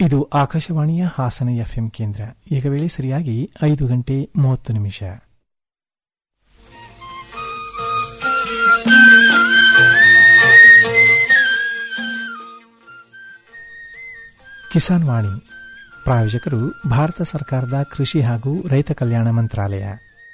ಇದು ಆಕಾಶವಾಣಿಯ ಹಾಸನ ಎಫ್ಎಂ ಕೇಂದ್ರ ಈಗ ವೇಳೆ ಸರಿಯಾಗಿ ಐದು ಗಂಟೆ ಮೂವತ್ತು ನಿಮಿಷ ಕಿಸಾನ್ ವಾಣಿ ಪ್ರಾಯೋಜಕರು ಭಾರತ ಸರ್ಕಾರದ ಕೃಷಿ ಹಾಗೂ ರೈತ ಕಲ್ಯಾಣ ಮಂತ್ರಾಲಯ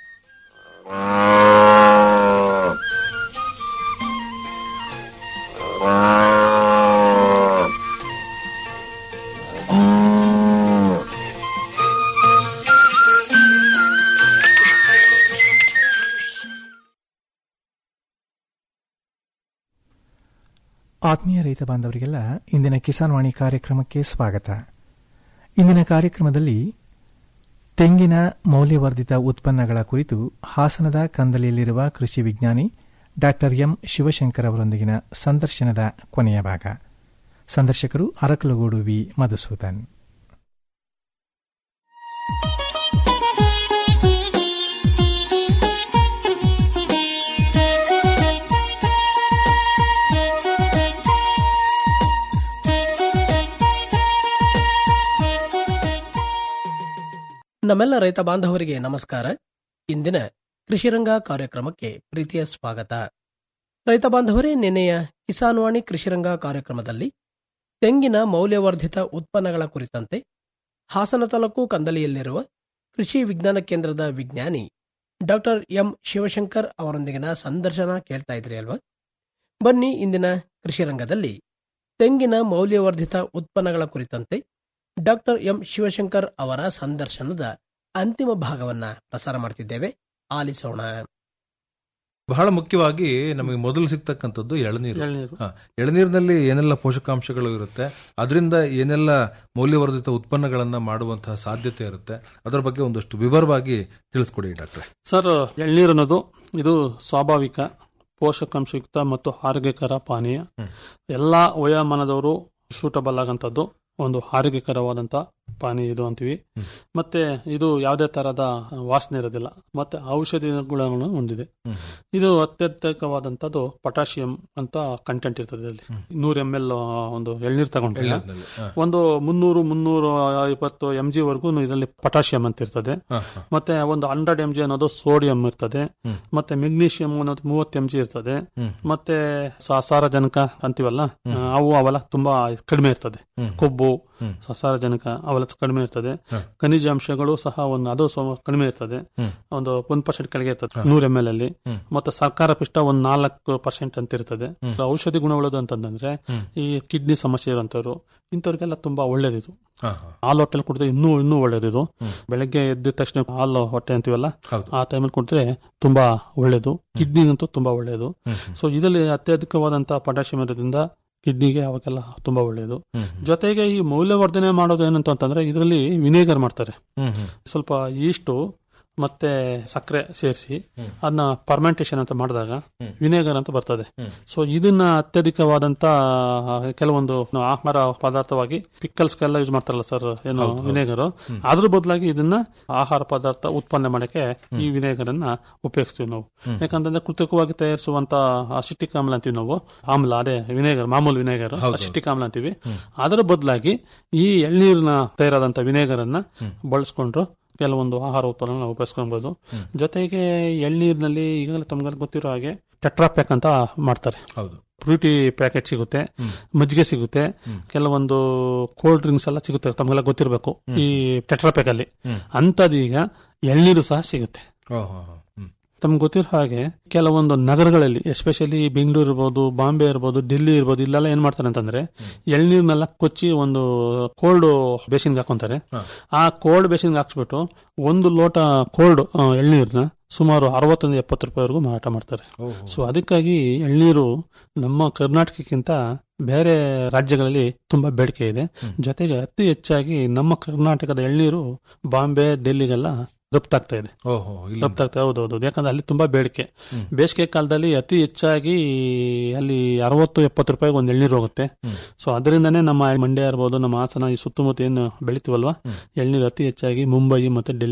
ಆತ್ಮೀಯ ರೈತ ಬಾಂಧವರಿಗೆಲ್ಲ ಇಂದಿನ ಕಿಸಾನ್ ವಾಣಿ ಕಾರ್ಯಕ್ರಮಕ್ಕೆ ಸ್ವಾಗತ ಇಂದಿನ ಕಾರ್ಯಕ್ರಮದಲ್ಲಿ ತೆಂಗಿನ ಮೌಲ್ಯವರ್ಧಿತ ಉತ್ಪನ್ನಗಳ ಕುರಿತು ಹಾಸನದ ಕಂದಲಿಯಲ್ಲಿರುವ ಕೃಷಿ ವಿಜ್ಞಾನಿ ಡಾ ಎಂ ಶಿವಶಂಕರ್ ಅವರೊಂದಿಗಿನ ಸಂದರ್ಶನದ ಕೊನೆಯ ಭಾಗ ಸಂದರ್ಶಕರು ಅರಕಲಗೂಡು ವಿ ಮಧುಸೂದನ್ ನಮ್ಮೆಲ್ಲ ರೈತ ಬಾಂಧವರಿಗೆ ನಮಸ್ಕಾರ ಇಂದಿನ ಕೃಷಿರಂಗ ಕಾರ್ಯಕ್ರಮಕ್ಕೆ ಪ್ರೀತಿಯ ಸ್ವಾಗತ ರೈತ ಬಾಂಧವರೇ ನಿನ್ನೆಯ ಕಿಸಾನ್ವಾಣಿ ಕೃಷಿರಂಗ ಕಾರ್ಯಕ್ರಮದಲ್ಲಿ ತೆಂಗಿನ ಮೌಲ್ಯವರ್ಧಿತ ಉತ್ಪನ್ನಗಳ ಕುರಿತಂತೆ ಹಾಸನ ತಾಲೂಕು ಕಂದಲಿಯಲ್ಲಿರುವ ಕೃಷಿ ವಿಜ್ಞಾನ ಕೇಂದ್ರದ ವಿಜ್ಞಾನಿ ಡಾಕ್ಟರ್ ಎಂ ಶಿವಶಂಕರ್ ಅವರೊಂದಿಗಿನ ಸಂದರ್ಶನ ಕೇಳ್ತಾ ಇದ್ರಿ ಅಲ್ವಾ ಬನ್ನಿ ಇಂದಿನ ಕೃಷಿರಂಗದಲ್ಲಿ ತೆಂಗಿನ ಮೌಲ್ಯವರ್ಧಿತ ಉತ್ಪನ್ನಗಳ ಕುರಿತಂತೆ ಡಾಕ್ಟರ್ ಎಂ ಶಿವಶಂಕರ್ ಅವರ ಸಂದರ್ಶನದ ಅಂತಿಮ ಭಾಗವನ್ನ ಪ್ರಸಾರ ಮಾಡ್ತಿದ್ದೇವೆ ಆಲಿಸೋಣ ಬಹಳ ಮುಖ್ಯವಾಗಿ ನಮಗೆ ಮೊದಲು ಸಿಗ್ತಕ್ಕಂಥದ್ದು ಎಳನೀರು ಎಳ್ನೀರು ಹಾ, ಎಳನೀರಿನಲ್ಲಿ ಏನೆಲ್ಲ ಪೋಷಕಾಂಶಗಳು ಇರುತ್ತೆ ಅದರಿಂದ ಏನೆಲ್ಲ ಮೌಲ್ಯವರ್ಧಿತ ಉತ್ಪನ್ನಗಳನ್ನ ಮಾಡುವಂತಹ ಸಾಧ್ಯತೆ ಇರುತ್ತೆ ಅದರ ಬಗ್ಗೆ ಒಂದಷ್ಟು ವಿವರವಾಗಿ ತಿಳಿಸ್ಕೊಡಿ ಡಾಕ್ಟ್ರೆ ಸರ್ ಎಳ್ನೀರು ಅನ್ನೋದು ಇದು ಸ್ವಾಭಾವಿಕ ಪೋಷಕಾಂಶಯುಕ್ತ ಮತ್ತು ಆರೋಗ್ಯಕರ ಪಾನೀಯ ಹ್ಮ್. ಎಲ್ಲಾ ವಯೋಮಾನದವರು ಸೂಟಬಲ್ ಆಗಂತದ್ದು ಒಂದು ಆರೋಗ್ಯಕರವಾದಂತ ಪಾನೀಯ ಇದು ಅಂತೀವಿ ಹ್ಮ್. ಮತ್ತೆ ಇದು ಯಾವುದೇ ತರಹದ ವಾಸನೆ ಇರೋದಿಲ್ಲ ಮತ್ತೆ ಔಷಧಿ ಗುಣಗಳನ್ನು ಹೊಂದಿದೆ ಹ್ಮ್. ಇದು ಅತ್ಯಧಿಕವಾದಂತದ್ದು ಪೊಟ್ಯಾಷಿಯಂ ಅಂತ ಕಂಟೆಂಟ್ ಇರ್ತದೆ ಇದರಲ್ಲಿ ಹ್ಮ್. ನೂರ ಎಂ ಎಲ್ ಒಂದು ಎಳ್ನೀರು ತಗೊಂಡ್ರೆ ಎಳ್ನೀರಿನಲ್ಲಿ ಹಾ, ಒಂದು ಮುನ್ನೂರು ಮುನ್ನೂರು ಇಪ್ಪತ್ತು ಎಂ ಜಿ ವರ್ಗು ಇದರಲ್ಲಿ ಪೊಟ್ಯಾಷಿಯಂ ಅಂತ ಇರ್ತದೆ ಹಾ, ಹಾ. ಮತ್ತೆ ಒಂದು ಹಂಡ್ರೆಡ್ ಎಂ ಜಿ ಅನ್ನೋದು ಸೋಡಿಯಂ ಇರ್ತದೆ ಹ್ಮ್. ಮತ್ತೆ ಮೆಗ್ನೀಷಿಯಂ ಅನ್ನೋದು ಮೂವತ್ತು ಎಂ ಜಿ ಇರ್ತದೆ ಹ್ಮ್. ಮತ್ತೆ ಸ- ಸಾರಜನಕ ಅಂತೀವಲ್ಲ ಹ್ಮ್. ಆ, ಅವು ಅವೆಲ್ಲ ತುಂಬಾ ಕಡಿಮೆ ಇರ್ತದೆ ಹ್ಮ್. ಕೊಬ್ಬು ಹ್ಮ್. ಸ- ಸಾರಜನಕ ಅವೆಲ್ಲ ಕಡಿಮೆ ಇರ್ತದೆ ಹ. ಖನಿಜಾಂಶಗಳು ಸಹ ಒಂದು ಅದು ಸ್ವಲ್ಪ ಕಡಿಮೆ ಇರ್ತದೆ ಹ್ಮ್. ಒಂದು ಒಂದ್ ಪರ್ಸೆಂಟ್ ಕೆಳಗೆ ಇರ್ತದೆ ಹ. ನೂರ ಎಂ ಎಲ್ ಅಲ್ಲಿ ಹ್ಮ್. ಮತ್ತೆ ಸರ್ಕಾರ ಪಿಷ್ಟ ಒಂದ್ ನಾಲ್ಕು ಪರ್ಸೆಂಟ್ ಅಂತ ಇರ್ತದೆ ಹ್ಮ್. ಔಷಧಿ ಗುಣಗಳದು ಅಂತಂದ್ರೆ ಹ್ಮ್. ಈ ಕಿಡ್ನಿ ಸಮಸ್ಯೆ ಇರೋಂಥವ್ರು ಇಂಥವ್ರಿಗೆಲ್ಲ ತುಂಬಾ ಒಳ್ಳೇದಿದು ಹಾ, ಹಾ. ಹಾಲು ಹೊಟ್ಟೆಲಿ ಕುಡಿದ್ರೆ ಇನ್ನೂ ಇನ್ನೂ ಒಳ್ಳೇದಿದು ಹ್ಮ್. ಬೆಳಗ್ಗೆ ಎದ್ದ ತಕ್ಷಣ ಹಾಲು ಹೊಟ್ಟೆ ಅಂತೀವಲ್ಲ ಹೌದು ಆ ಟೈಮಲ್ಲಿ ಕುಡಿದ್ರೆ ತುಂಬಾ ಒಳ್ಳೇದು ಕಿಡ್ನಿಗಂತೂ ತುಂಬಾ ಒಳ್ಳೇದು ಹ್ಮ್, ಹ್ಮ್. ಸೊ ಇದರಲ್ಲಿ ಅತ್ಯಧಿಕವಾದಂತಹ ಪೊಟ್ಯಾಷಿಯಂ ಇರೋದ್ರಿಂದ ಕಿಡ್ನಿಗೆ ಅವಾಗೆಲ್ಲ ತುಂಬಾ ಒಳ್ಳೇದು ಹ್ಮ್, ಹ್ಮ್. ಜೊತೆಗೆ ಈ ಮೌಲ್ಯವರ್ಧನೆ ಮಾಡೋದು ಏನಂತ ಅಂತಂದ್ರೆ ಇದರಲ್ಲಿ ವಿನೇಗರ್ ಮಾಡ್ತಾರೆ ಹ್ಮ್, ಹ್ಮ್. ಸ್ವಲ್ಪ ಈಸ್ಟು ಮತ್ತೆ ಸಕ್ಕರೆ ಸೇರಿಸಿ ಹ್ಮ್. ಅದನ್ನ ಪರ್ಮೆಂಟೇಶನ್ ಅಂತ ಮಾಡಿದಾಗ ಹ್ಮ್. ವಿನೇಗರ್ ಅಂತ ಬರ್ತದೆ ಹ್ಮ್. ಸೊ ಇದನ್ನ ಅತ್ಯಧಿಕವಾದಂತ ಕೆಲವೊಂದು ಆಹಾರ ಪದಾರ್ಥವಾಗಿ ಪಿಕ್ಕಲ್ಸ್ಗೆಲ್ಲ ಯೂಸ್ ಮಾಡ್ತಾರಲ್ಲ ಸರ್ ಏನು ಹೌದು, ಹೌದು. ವಿನೇಗರ್ ಹ್ಮ್. ಅದ್ರ ಬದಲಾಗಿ ಇದನ್ನ ಆಹಾರ ಪದಾರ್ಥ ಉತ್ಪನ್ನ ಮಾಡಕ್ಕೆ ಈ ವಿನೇಗರ್ ಅನ್ನ ಉಪಯೋಗಿಸ್ತೀವಿ ನಾವು ಹ್ಮ್. ಯಾಕಂತಂದ್ರೆ ಕೃತಕವಾಗಿ ತಯಾರಿಸುವಂತ ಅಸಿಟಿಕ್ ಆಮ್ಲ ಅಂತೀವಿ ನಾವು ಆಮ್ಲ ಅದೇ ವಿನೇಗರ್ ಮಾಮೂಲು ವಿನೇಗರ್ ಹೌದು. ಅಸಿಟಿಕ್ ಆಮ್ಲ ಅಂತೀವಿ ಹ್ಮ್. ಅದರ ಬದಲಾಗಿ ಈ ಎಳ್ನೀರಿನ ತಯಾರಾದಂತ ವಿನೇಗರ್ ಅನ್ನ ಹ್ಮ್. ಬಳಸ್ಕೊಂಡ್ರು ಕೆಲವೊಂದು ಆಹಾರ ಉತ್ಪನ್ನ ಉಪಯೋಗಿಸ್ಕೊಬಹುದು ಹ್ಮ್. ಜೊತೆಗೆ ಎಳ್ನೀರಿನಲ್ಲಿ ಈಗಾಗಲೇ ತಮ್ಗೆಲ್ಲ ಗೊತ್ತಿರೋ ಹಾಗೆ ಟೆಟ್ರಾಪ್ಯಾಕ್ ಅಂತ ಮಾಡ್ತಾರೆ ಹೌದು ಫ್ರೂಟಿ ಪ್ಯಾಕೆಟ್ ಸಿಗುತ್ತೆ ಹ್ಮ್. ಮಜ್ಜಿಗೆ ಸಿಗುತ್ತೆ ಹ್ಮ್. ಕೆಲವೊಂದು ಕೋಲ್ಡ್ ಡ್ರಿಂಕ್ಸ್ ಎಲ್ಲ ಸಿಗುತ್ತೆ ತಮಗೆಲ್ಲ ಗೊತ್ತಿರಬೇಕು ಈ ಟೆಟ್ರಾಪ್ಯಾಕ್ ಅಲ್ಲಿ ಹ್ಮ್. ಅಂತದೀಗ ಎಳ್ನೀರು ಸಹ ಸಿಗುತ್ತೆ ಓ, ಹೋ, ಹೋ. ಹ್ಮ್. ತಮ್ಗೆ ಗೊತ್ತಿರೋ ಹಾಗೆ ಕೆಲವೊಂದು ನಗರಗಳಲ್ಲಿ ಎಸ್ಪೆಷಲಿ ಬೆಂಗಳೂರು ಇರ್ಬೋದು ಬಾಂಬೆ ಇರ್ಬೋದು ಡೆಲ್ಲಿ ಇರ್ಬೋದು ಇಲ್ಲೆಲ್ಲ ಏನ್ ಮಾಡ್ತಾರೆ ಅಂತಂದ್ರೆ ಎಳ್ನೀರ್ನೆಲ್ಲ ಕೊಚ್ಚಿ ಒಂದು ಕೋಲ್ಡ್ ಬೇಸಿನ್ಗೆ ಹಾಕೊಂತಾರೆ ಹಾ. ಆ ಕೋಲ್ಡ್ ಬೇಸಿನ್ಗೆ ಹಾಕ್ಸ್ಬಿಟ್ಟು ಒಂದು ಲೋಟ ಕೋಲ್ಡ್ ಎಳ್ನೀರ್ನ ಸುಮಾರು ಅರವತ್ತರಿಂದ ಎಪ್ಪತ್ತು ರೂಪಾಯಿವರೆಗೂ ಮಾರಾಟ ಮಾಡ್ತಾರೆ ಓ, ಹೋ. ಸೊ ಅದಕ್ಕಾಗಿ ಎಳ್ನೀರು ನಮ್ಮ ಕರ್ನಾಟಕಕ್ಕಿಂತ ಬೇರೆ ರಾಜ್ಯಗಳಲ್ಲಿ ತುಂಬಾ ಬೇಡಿಕೆ ಇದೆ ಹ್ಮ್. ಜೊತೆಗೆ ಅತಿ ಹೆಚ್ಚಾಗಿ ನಮ್ಮ ಕರ್ನಾಟಕದ ಎಳ್ನೀರು ಬಾಂಬೆ ಡೆಲ್ಲಿಗೆಲ್ಲ ರಫ್ತಾಗ್ತಾ ಇದೆ ಓ, ಹೋ. ಇಲ್ಲಿ ರಫ್ತಾಗ್ತಾ ಹೌದೌದು ಯಾಕಂದ್ರೆ ಅಲ್ಲಿ ತುಂಬಾ ಬೇಡಿಕೆ ಹ್ಮ್. ಬೇಸಿಗೆ ಕಾಲದಲ್ಲಿ ಅತಿ ಹೆಚ್ಚಾಗಿ ಅಲ್ಲಿ ಅರವತ್ತು ಎಪ್ಪತ್ತು ರೂಪಾಯಿಗೆ ಒಂದು ಎಳ್ನೀರು ಹೋಗುತ್ತೆ ಹ್ಮ್. ಸೊ ಅದರಿಂದನೇ ನಮ್ಮ ಮಂಡ್ಯ ಇರ್ಬೋದು ನಮ್ಮ ಹಾಸನ ಈ ಸುತ್ತಮುತ್ತ ಏನು ಬೆಳಿತೀವಲ್ವಾ ಹ್ಮ್. ಎಳ್ನೀರು ಅತಿ ಹೆಚ್ಚಾಗಿ ಮುಂಬೈ ಮತ್ತೆ ಡೆಲ್ಲಿಗೆ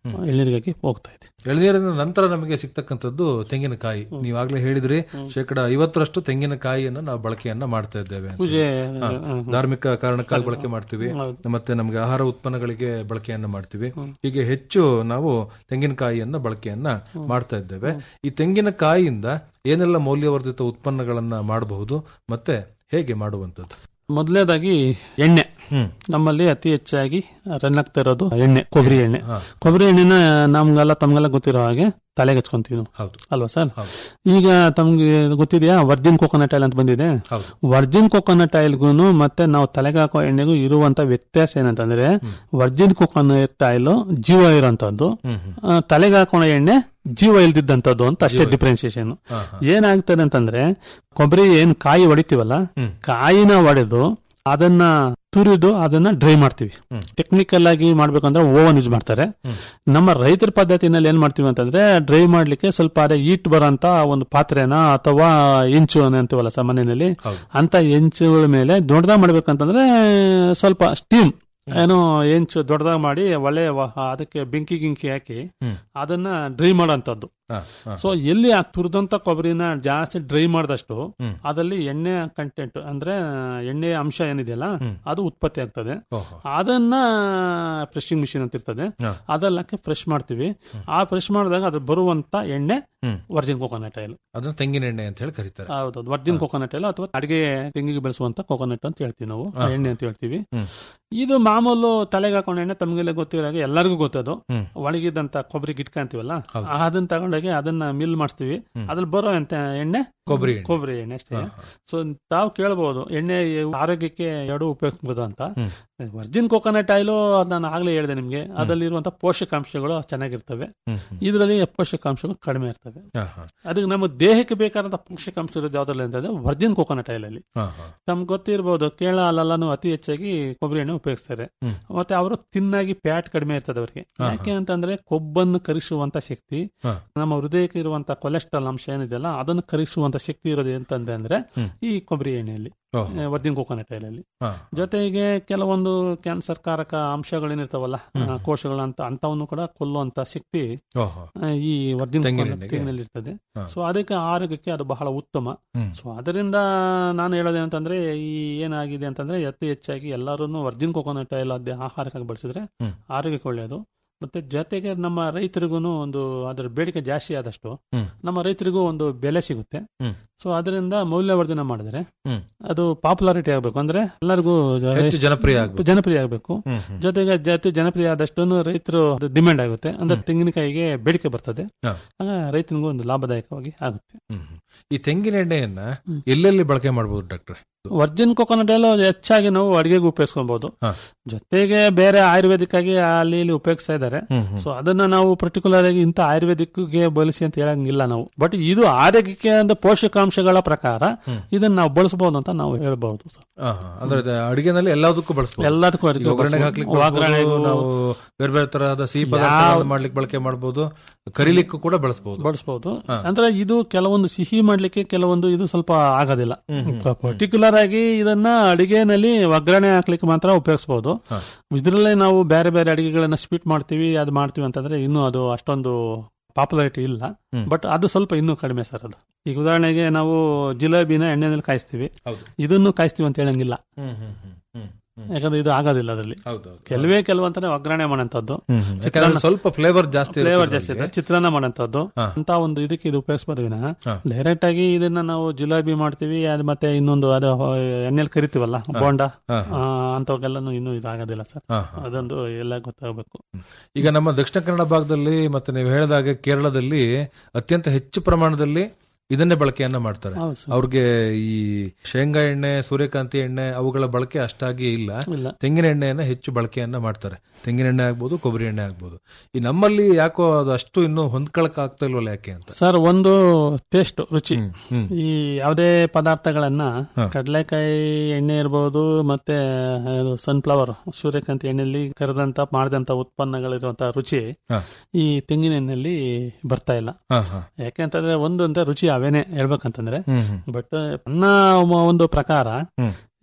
ಎಳ್ನೀರಿಗಾಗಿ ಹೋಗ್ತಾ ಇದೆ ಎಳನೀರಿನ ನಂತರ ನಮಗೆ ಸಿಗ್ತಕ್ಕಂಥದ್ದು ತೆಂಗಿನಕಾಯಿ ನೀವಾಗ್ಲೇ ಹೇಳಿದ್ರಿ ಶೇಕಡ ಐವತ್ತರಷ್ಟು ತೆಂಗಿನಕಾಯಿಯನ್ನ ನಾವು ಬಳಕೆಯನ್ನ ಮಾಡ್ತಾ ಇದ್ದೇವೆ ಅಂತ. ಪೂಜೆ ಹಾ. ಧಾರ್ಮಿಕ ಕಾರಣಕ್ಕಾಗಿ ಬಳಕೆ ಮಾಡ್ತೀವಿ ಹೌದು. ಮತ್ತೆ ನಮಗೆ ಆಹಾರ ಉತ್ಪನ್ನಗಳಿಗೆ ಬಳಕೆಯನ್ನ ಮಾಡ್ತೀವಿ ಹೀಗೆ ಹೆಚ್ಚು ನಾವು ತೆಂಗಿನಕಾಯಿಯನ್ನ ಬಳಕೆಯನ್ನ ಮಾಡ್ತಾ ಇದ್ದೇವೆ ಈ ತೆಂಗಿನಕಾಯಿಯಿಂದ ಏನೆಲ್ಲ ಮೌಲ್ಯವರ್ಧಿತ ಉತ್ಪನ್ನಗಳನ್ನ ಮಾಡಬಹುದು ಮತ್ತೆ ಹೇಗೆ ಮಾಡುವಂತದ್ದು ಮೊದಲನೇದಾಗಿ ಎಣ್ಣೆ ಹ್ಮ್ ನಮ್ಮಲ್ಲಿ ಅತಿ ಹೆಚ್ಚಾಗಿ ರನ್ ಆಗ್ತಾ ಇರೋದು ಎಣ್ಣೆ ಕೊಬ್ಬರಿ ಎಣ್ಣೆ ಹಾ. ಕೊಬ್ಬರಿ ಎಣ್ಣೆನ ನಮ್ಗೆಲ್ಲ ತಮ್ಗೆಲ್ಲ ಗೊತ್ತಿರೋ ಹಾಗೆ ತಲೆಗೆ ಹಚ್ಕೊಂತೀವಿ ನಾವು ಹೌದು ಅಲ್ವಾ ಸರ್ ಹೌದು ಈಗ ತಮ್ಗೆ ಗೊತ್ತಿದೆಯಾ ವರ್ಜಿನ್ ಕೋಕೋನಟ್ ಆಯಿಲ್ ಅಂತ ಬಂದಿದೆ ಹೌದು ವರ್ಜಿನ್ ಕೋಕೋನಟ್ ಆಯಿಲ್ಗೂ ಮತ್ತೆ ನಾವು ತಲೆಗೆ ಹಾಕೋ ಎಣ್ಣೆಗೂ ಇರುವಂತ ವ್ಯತ್ಯಾಸ ಏನಂತಂದ್ರೆ ವರ್ಜಿನ್ ಕೋಕೋನಟ್ ಆಯಿಲ್ ಜೀವ ಇರೋಂಥದ್ದು ಹ್ಮ್ ಹ್ಮ್ ಆ, ತಲೆಗೆ ಹಾಕೋಣ ಎಣ್ಣೆ ಜೀವ ಇಲ್ದಿದ್ದಂಥದ್ದು ಅಂತ ಅಷ್ಟೇ ಡಿಫ್ರೆನ್ಸಿಯೇಷನ್ ಹಾ, ಹಾ. ಏನಾಗ್ತದೆ ಅಂತಂದ್ರೆ ಕೊಬ್ಬರಿ ಏನ್ ಕಾಯಿ ಹೊಡಿತೀವಲ್ಲ ಹ್ಮ್. ಕಾಯಿನ ಹೊಡೆದು ಅದನ್ನ ತುರಿದು ಅದನ್ನ ಡ್ರೈ ಮಾಡ್ತೀವಿ ಹ್ಮ್. ಟೆಕ್ನಿಕಲ್ ಆಗಿ ಮಾಡ್ಬೇಕಂದ್ರೆ ಓವನ್ ಯೂಸ್ ಮಾಡ್ತಾರೆ ಹ್ಮ್. ನಮ್ಮ ರೈತರ ಪದ್ಧತಿನಲ್ಲಿ ಏನ್ ಮಾಡ್ತೀವಿ ಅಂತಂದ್ರೆ ಡ್ರೈ ಮಾಡ್ಲಿಕ್ಕೆ ಸ್ವಲ್ಪ ಅದೇ ಈಟ್ ಬರೋಂತ ಒಂದು ಪಾತ್ರೆನ ಅಥವಾ ಇಂಚು ಅಂತೀವಲ್ಲ ಸರ್ ಮನೆಯಲ್ಲಿ ಹೌದು ಅಂತ ಹೆಂಚುಗಳ ಮೇಲೆ ದೊಡ್ಡದಾಗ ಮಾಡ್ಬೇಕಂತಂದ್ರೆ ಸ್ವಲ್ಪ ಸ್ಟೀಮ್ ಏನೋ ಹೆಂಚು ದೊಡ್ಡದಾಗ ಮಾಡಿ ಒಳ್ಳೆ ವ- ಅದಕ್ಕೆ ಬೆಂಕಿ ಗಿಂಕಿ ಹಾಕಿ ಹ್ಮ್. ಅದನ್ನ ಡ್ರೈ ಮಾಡೋಂಥದ್ದು ಹಾ, ಹಾ. ಸೊ ಎಲ್ಲಿ ಆ ತುರಿದಂತ ಕೊಬ್ಬರಿನ ಜಾಸ್ತಿ ಡ್ರೈ ಮಾಡಿದಷ್ಟು ಹ್ಮ್. ಅದಲ್ಲಿ ಎಣ್ಣೆ ಕಂಟೆಂಟ್ ಅಂದ್ರೆ ಎಣ್ಣೆ ಅಂಶ ಏನಿದೆಯಲ್ಲ ಹ್ಮ್. ಅದು ಉತ್ಪತ್ತಿ ಆಗ್ತದೆ ಓಹೋ. ಅದನ್ನ ಫ್ರೆಶಿಂಗ್ ಮಿಷಿನ್ ಅಂತ ಇರ್ತದೆ ಹಾ. ಅದೆಲ್ಲ ಫ್ರೆಶ್ ಮಾಡ್ತೀವಿ ಆ ಫ್ರೆಶ್ ಮಾಡಿದಾಗ ಅದು ಬರುವಂತ ಎಣ್ಣೆ ಹ್ಮ್. ವರ್ಜಿನ್ ಕೋಕೋನಟ್ ಆಯಿಲ್ ಅದನ್ನ ತೆಂಗಿನ ಎಣ್ಣೆ ಅಂತ ಹೇಳಿ ಕರೀತಾರೆ ಹೌದು ವರ್ಜಿನ್ ಕೋಕೋನಟ್ ಆಯಿಲ್ ಅಥವಾ ಅಡಿಗೆ ತೆಂಗಿಗೆ ಬೆಳೆಸುವಂತ ಕೋಕೋನಟ್ ಅಂತ ಹೇಳ್ತೀವಿ ನಾವು ಹಾ. ಎಣ್ಣೆ ಅಂತ ಹೇಳ್ತೀವಿ ಹ್ಮ್. ಇದು ಮಾಮೂಲು ತಲೆಗೆ ಹಾಕೊಂಡ ಎಣ್ಣೆ ತಮಗೆಲ್ಲ ಗೊತ್ತಿರೋ ಹಾಗೆ ಎಲ್ಲರಿಗೂ ಗೊತ್ತದು ಹ್ಮ್. ಒಣಗಿದಂತ ಕೊಬ್ಬರಿ ಗಿಟ್ಕ ಅಂತೀವಲ್ಲ ಹೌದು. ಅದನ್ನ ತಗೊಂಡೋಗಿ ಅದನ್ನ ಮಿಲ್ ಮಾಡಿಸ್ತೀವಿ ಹ್ಮ್. ಅದ್ರಲ್ಲಿ ಬರೋ ಅಂತ ಎಣ್ಣೆ ಕೊಬ್ಬರಿ ಎಣ್ಣೆ. ಕೊಬ್ಬರಿ ಎಣ್ಣೆ ಅಷ್ಟೇ ಹಾ, ಹಾ. ಸೊ ತಾವು ಕೇಳಬಹುದು ಎಣ್ಣೆ ಆರೋಗ್ಯಕ್ಕೆ ಎರಡು ಉಪಯೋಗಿಸಬಹುದು ಅಂತ ಹ್ಮ್. ವರ್ಜಿನ್ ಕೋಕೋನಟ್ ಆಯಿಲು ನಾನು ಆಗ್ಲೇ ಹೇಳಿದೆ ನಿಮ್ಗೆ ಅದರಲ್ಲಿರುವಂತ ಪೋಷಕಾಂಶಗಳು ಚೆನ್ನಾಗಿರ್ತವೆ ಹ್ಮ್, ಹ್ಮ್. ಇದರಲ್ಲಿ ಪೋಷಕಾಂಶಗಳು ಕಡಿಮೆ ಇರ್ತವೆ ಹಾ, ಹಾ. ಅದಕ್ಕೆ ನಮ್ಮ ದೇಹಕ್ಕೆ ಬೇಕಾದಂತ ಪೋಷಕಾಂಶ ಇರೋದು ಯಾವ್ದ್ರಲ್ಲಿ ಅಂತಂದ್ರೆ ವರ್ಜಿನ್ ಕೋಕೋನಟ್ ಆಯಿಲ್ ಅಲ್ಲಿ ಹಾ, ಹಾ. ನಮ್ಗೆ ಗೊತ್ತಿರ್ಬೋದು ಕೇರಳ ಅಲ್ಲೆಲ್ಲಾನು ಅತಿ ಹೆಚ್ಚಾಗಿ ಕೊಬ್ಬರಿ ಎಣ್ಣೆ ಉಪಯೋಗಿಸ್ತಾರೆ ಹ್ಮ್. ಮತ್ತೆ ಅವರು ತಿನ್ನಾಗಿ ಪ್ಯಾಟ್ ಕಡಿಮೆ ಇರ್ತದೆ ಅವರಿಗೆ ಹಾ, ಯಾಕೆ ಅಂತಂದ್ರೆ ಕೊಬ್ಬನ್ನು ಕರಿಸುವಂತ ಶಕ್ತಿ ಹಾ. ನಮ್ಮ ಹೃದಯಕ್ಕೆ ಇರುವಂತ ಕೊಲೆಸ್ಟ್ರಾಲ್ ಅಂಶ ಏನಿದೆಯಲ್ಲ ಅದನ್ನು ಕರಿಸುವಂತ ಶಕ್ತಿ ಇರೋದು ಎಂತಂದ್ರೆ ಅಂದ್ರೆ ಹ್ಮ್. ಈ ಕೊಬ್ಬರಿ ಎಣ್ಣೆಯಲ್ಲಿ ಓಹೋ. ವರ್ಜಿನ್ ಕೋಕೋನಟ್ ಆಯಿಲ್ ಅಲ್ಲಿ ಹಾ. ಜೊತೆಗೆ ಕೆಲವೊಂದು ಕ್ಯಾನ್ಸರ್ ಕಾರಕ ಅಂಶಗಳೇನಿರ್ತಾವಲ್ಲ ಹ್ಮ್. ಆ, ಕೋಶಗಳಂತ ಅಂತವನ್ನು ಕೂಡ ಕೊಲ್ಲುವಂತ ಶಕ್ತಿ ಓಹೋ. ಆ, ಈ ವರ್ಜಿನ್ ತೆಂಗಿನ ಕೋಕೋನಟ್ ಎಣ್ಣೆಗೆ? ತೆಂಗಿನಲ್ಲಿ ಇರ್ತದೆ ಹಾ. ಸೊ ಅದಕ್ಕೆ ಆರೋಗ್ಯಕ್ಕೆ ಅದು ಬಹಳ ಉತ್ತಮ ಹ್ಮ್. ಸೊ ಅದರಿಂದ ನಾನು ಹೇಳೋದೇನಂತಂದ್ರೆ ಈ ಏನಾಗಿದೆ ಅಂತಂದ್ರೆ ಅತಿ ಹೆಚ್ಚಾಗಿ ಎಲ್ಲರೂ ವರ್ಜಿನ್ ಕೋಕೋನಟ್ ಆಯಿಲ್ ಅದೇ ಆಹಾರಕ್ಕಾಗಿ ಬಳಸಿದ್ರೆ ಹ್ಮ್. ಆರೋಗ್ಯಕ್ಕೆ ಒಳ್ಳೆಯದು ಮತ್ತೆ ಜೊತೆಗೆ ನಮ್ಮ ರೈತರಿಗೂ ಒಂದು ಅದರ ಬೇಡಿಕೆ ಜಾಸ್ತಿ ಆದಷ್ಟು ಹ್ಮ್. ನಮ್ಮ ರೈತರಿಗೂ ಒಂದು ಬೆಲೆ ಸಿಗುತ್ತೆ ಹ್ಮ್. ಸೊ ಅದರಿಂದ ಮೌಲ್ಯವರ್ಧನೆ ಮಾಡಿದ್ರೆ ಹ್ಮ್. ಅದು ಪಾಪ್ಯುಲಾರಿಟಿ ಆಗಬೇಕು ಅಂದ್ರೆ ಎಲ್ಲರಿಗೂ ಜ- ಹೆಚ್ಚು ಜನಪ್ರಿಯ ಆಗ್ಬೇಕು ಜನಪ್ರಿಯ ಆಗಬೇಕು ಹ್ಮ್, ಹ್ಮ್. ಜೊತೆಗೆ ಜಾತಿ ಜನಪ್ರಿಯ ಆದಷ್ಟು ರೈತರು ಡಿಮ್ಯಾಂಡ್ ಆಗುತ್ತೆ ಅಂದ್ರೆ ಹ್ಮ್. ತೆಂಗಿನಕಾಯಿಗೆ ಬೇಡಿಕೆ ಬರ್ತದೆ ಹಾ. ಆಗ ರೈತನಿಗೂ ಒಂದು ಲಾಭದಾಯಕವಾಗಿ ಆಗುತ್ತೆ ಹ್ಮ್, ಹ್ಮ್. ಈ ತೆಂಗಿನ ಎಣ್ಣೆಯನ್ನ ಹ್ಮ್. ಎಲ್ಲೆಲ್ಲಿ ಬಳಕೆ ಮಾಡಬಹುದು ಡಾಕ್ಟ್ರೆ ವರ್ಜಿನ್ ಕೋಕೋನಟ್ ಆಯಿಲ್ ಹೆಚ್ಚಾಗಿ ನಾವು ಅಡಿಗೆಗೆ ಉಪಯೋಗಿಸ್ಕೊಬಹುದು ಹಾ. ಜೊತೆಗೆ ಬೇರೆ ಆಯುರ್ವೇದಿಕ್ ಆಗಿ ಅಲ್ಲಿ ಇಲ್ಲಿ ಉಪಯೋಗಿಸ್ತಾ ಇದ್ದಾರೆ ಹ್ಮ್, ಹ್ಮ್. ಸೊ ಅದನ್ನ ನಾವು ಪರ್ಟಿಕ್ಯುಲರ್ ಆಗಿ ಇಂಥ ಆಯುರ್ವೇದಿಕ್ಗೆ ಬಳಸಿ ಅಂತ ಹೇಳಂಗಿಲ್ಲ ನಾವು ಬಟ್ ಇದು ಆರೋಗ್ಯಕ್ಕೆ ಅಂತ ಪೋಷಕಾಂಶಗಳ ಪ್ರಕಾರ ಹ್ಮ್. ಇದನ್ನ ನಾವು ಬಳಸಬಹುದು ಅಂತ ನಾವು ಹೇಳ್ಬಹುದು ಸರ್ ಹಾ, ಹಾ. ಅಂದ್ರೆ ಇದು ಅಡಿಗೆನಲ್ಲಿ ಎಲ್ಲದಕ್ಕೂ ಬಳಸಬಹುದು ಎಲ್ಲದಕ್ಕೂ ಈಗ ಒಗ್ಗರಣೆಗೆ ಹಾಕ್ಲಿಕ್ಕೆ ಬಳಸ್ಬೋದು, ಒಗ್ಗರಣೆಗೂ ನಾವು ಬೇರೆ ಬೇರೆ ತರಹದ ಸಿಹಿ ಪದಾರ್ಥ ಮಾಡ್ಲಿಕ್ಕೆ ಬಳಕೆ ಮಾಡಬಹುದು ಕರಿಲಿಕ್ಕೂ ಕೂಡ ಬಳಸಬಹುದು ಬಳಸಬಹುದು ಹಾ. ಅಂದ್ರೆ ಇದು ಕೆಲವೊಂದು ಸಿಹಿ ಮಾಡ್ಲಿಕ್ಕೆ ಕೆಲವೊಂದು ಇದು ಸ್ವಲ್ಪ ಆಗೋದಿಲ್ಲ ಹ್ಮ್, ಹ್ಮ್, ಪರ್ಟಿಕ್ಯುಲರ್ ಆಗಿ ಇದನ್ನ ಅಡಿಗೆನಲ್ಲಿ ಒಗ್ಗರಣೆ ಹಾಕ್ಲಿಕ್ಕೆ ಮಾತ್ರ ಉಪಯೋಗಿಸಬಹುದು ಹಾ. ಇದರಲ್ಲೇ ನಾವು ಬೇರೆ ಬೇರೆ ಅಡಿಗೆಗಳನ್ನ ಸ್ವೀಟ್ ಮಾಡ್ತೀವಿ ಅದು ಮಾಡ್ತೀವಿ ಅಂತಂದ್ರೆ ಇನ್ನೂ ಅದು ಅಷ್ಟೊಂದು ಪಾಪ್ಯುಲಾರಿಟಿ ಇಲ್ಲ ಹ್ಮ್. ಬಟ್ ಅದು ಸ್ವಲ್ಪ ಇನ್ನೂ ಕಡಿಮೆ ಸರ್ ಅದು ಈಗ ಉದಾಹರಣೆಗೆ ನಾವು ಜಿಲೇಬಿನ ಎಣ್ಣೆನಲ್ಲಿ ಕಾಯಿಸ್ತೀವಿ ಹೌದು ಇದನ್ನು ಕಾಯಿಸ್ತೀವಿ ಅಂತ ಹೇಳಂಗಿಲ್ಲ ಹ್ಮ್, ಹ್ಮ್, ಹ್ಮ್, ಹ್ಮ್, ಹ್ಮ್. ಯಾಕಂದ್ರೆ ಇದು ಆಗೋದಿಲ್ಲ ಅದರಲ್ಲಿ ಹೌದು ಹೌದು. ಕೆಲವೇ ಕೆಲವಂತಾನೆ ಒಗ್ಗರಣೆ ಮಾಡೋಂಥದ್ದು ಹ್ಮ್, ಹ್ಮ್. ಯಾಕಂದ್ರೆ ಸ್ವಲ್ಪ ಫ್ಲೇವರ್ ಜಾಸ್ತಿ ಇರುತ್ತೆ ಫ್ಲೇವರ್ ಜಾಸ್ತಿ ಇದ್ರಲ್ಲಿ. ಇದೆ ಚಿತ್ರಾನ್ನ ಮಾಡೋಂಥದ್ದು ಹಾ. ಅಂತ ಒಂದು ಇದಕ್ಕೆ ಇದು ಉಪಯೋಗಿಸ್ಬೋದು ವಿನಃ ಹಾ. ಡೈರೆಕ್ಟ್ ಆಗಿ ಇದನ್ನ ನಾವು ಜಿಲೇಬಿ ಮಾಡ್ತೀವಿ ಅದು ಮತ್ತೆ ಇನ್ನೊಂದು ಅದು ಎಣ್ಣೆಲಿ ಕರಿತೀವಲ್ಲ ಬೋಂಡ ಹಾ, ಆ, ಅಂಥವಕ್ಕೆಲ್ಲನೂ ಇನ್ನೂ ಇದಾಗೋದಿಲ್ಲ ಸರ್ ಹಾ, ಹಾ. ಅದೊಂದು ಎಲ್ಲ ಗೊತ್ತಾಗಬೇಕು ಈಗ ನಮ್ಮ ದಕ್ಷಿಣ ಕನ್ನಡ ಭಾಗದಲ್ಲಿ ಮತ್ತೆ ನೀವು ಹೇಳಿದಾಗೆ ಕೇರಳದಲ್ಲಿ ಅತ್ಯಂತ ಹೆಚ್ಚು ಪ್ರಮಾಣದಲ್ಲಿ ಇದನ್ನೇ ಬಳಕೆಯನ್ನ ಮಾಡ್ತಾರೆ ಹೌದು ಸರ್ ಅವ್ರಿಗೆ ಈ ಶೇಂಗಾ ಎಣ್ಣೆ ಸೂರ್ಯಕಾಂತಿ ಎಣ್ಣೆ ಅವುಗಳ ಬಳಕೆ ಅಷ್ಟಾಗಿ ಇಲ್ಲ ಇಲ್ಲ ತೆಂಗಿನ ಎಣ್ಣೆಯನ್ನ ಹೆಚ್ಚು ಬಳಕೆಯನ್ನ ಮಾಡ್ತಾರೆ ತೆಂಗಿನ ಎಣ್ಣೆ ಆಗ್ಬೋದು ಕೊಬ್ಬರಿ ಎಣ್ಣೆ ಆಗ್ಬೋದು ಈ ನಮ್ಮಲ್ಲಿ ಯಾಕೋ ಅದು ಅಷ್ಟು ಇನ್ನೂ ಹೊಂದ್ಕೊಳಕ್ ಆಗ್ತಾ ಇಲ್ವಲ್ಲ ಯಾಕೆ ಅಂತ ಸರ್ ಒಂದು ಟೇಸ್ಟ್ ರುಚಿ ಹ್ಮ್, ಹ್ಮ್. ಈ ಯಾವುದೇ ಪದಾರ್ಥಗಳನ್ನ ಹಾ. ಕಡಲೆಕಾಯಿ ಎಣ್ಣೆ ಇರ್ಬೋದು ಮತ್ತೆ ಸನ್ಫ್ಲವರ್ ಸೂರ್ಯಕಾಂತಿ ಎಣ್ಣೆಯಲ್ಲಿ ಕರೆದಂತ ಮಾಡಿದಂತ ಉತ್ಪನ್ನಗಳಿರುವಂತ ರುಚಿ ಹಾ. ಈ ತೆಂಗಿನ ಎಣ್ಣೆಯಲ್ಲಿ ಬರ್ತಾ ಇಲ್ಲ ಹಾ, ಹಾ. ಯಾಕೆಂತಂದ್ರೆ ಒಂದು ಅಂತ ರುಚಿ ಅವೇನೆ ಹೇಳ್ಬೇಕಂತಂದ್ರೆ ಹ್ಮ್, ಹ್ಮ್. ಬಟ್ ನನ್ನ ಮ- ಒಂದು ಪ್ರಕಾರ ಹ್ಮ್.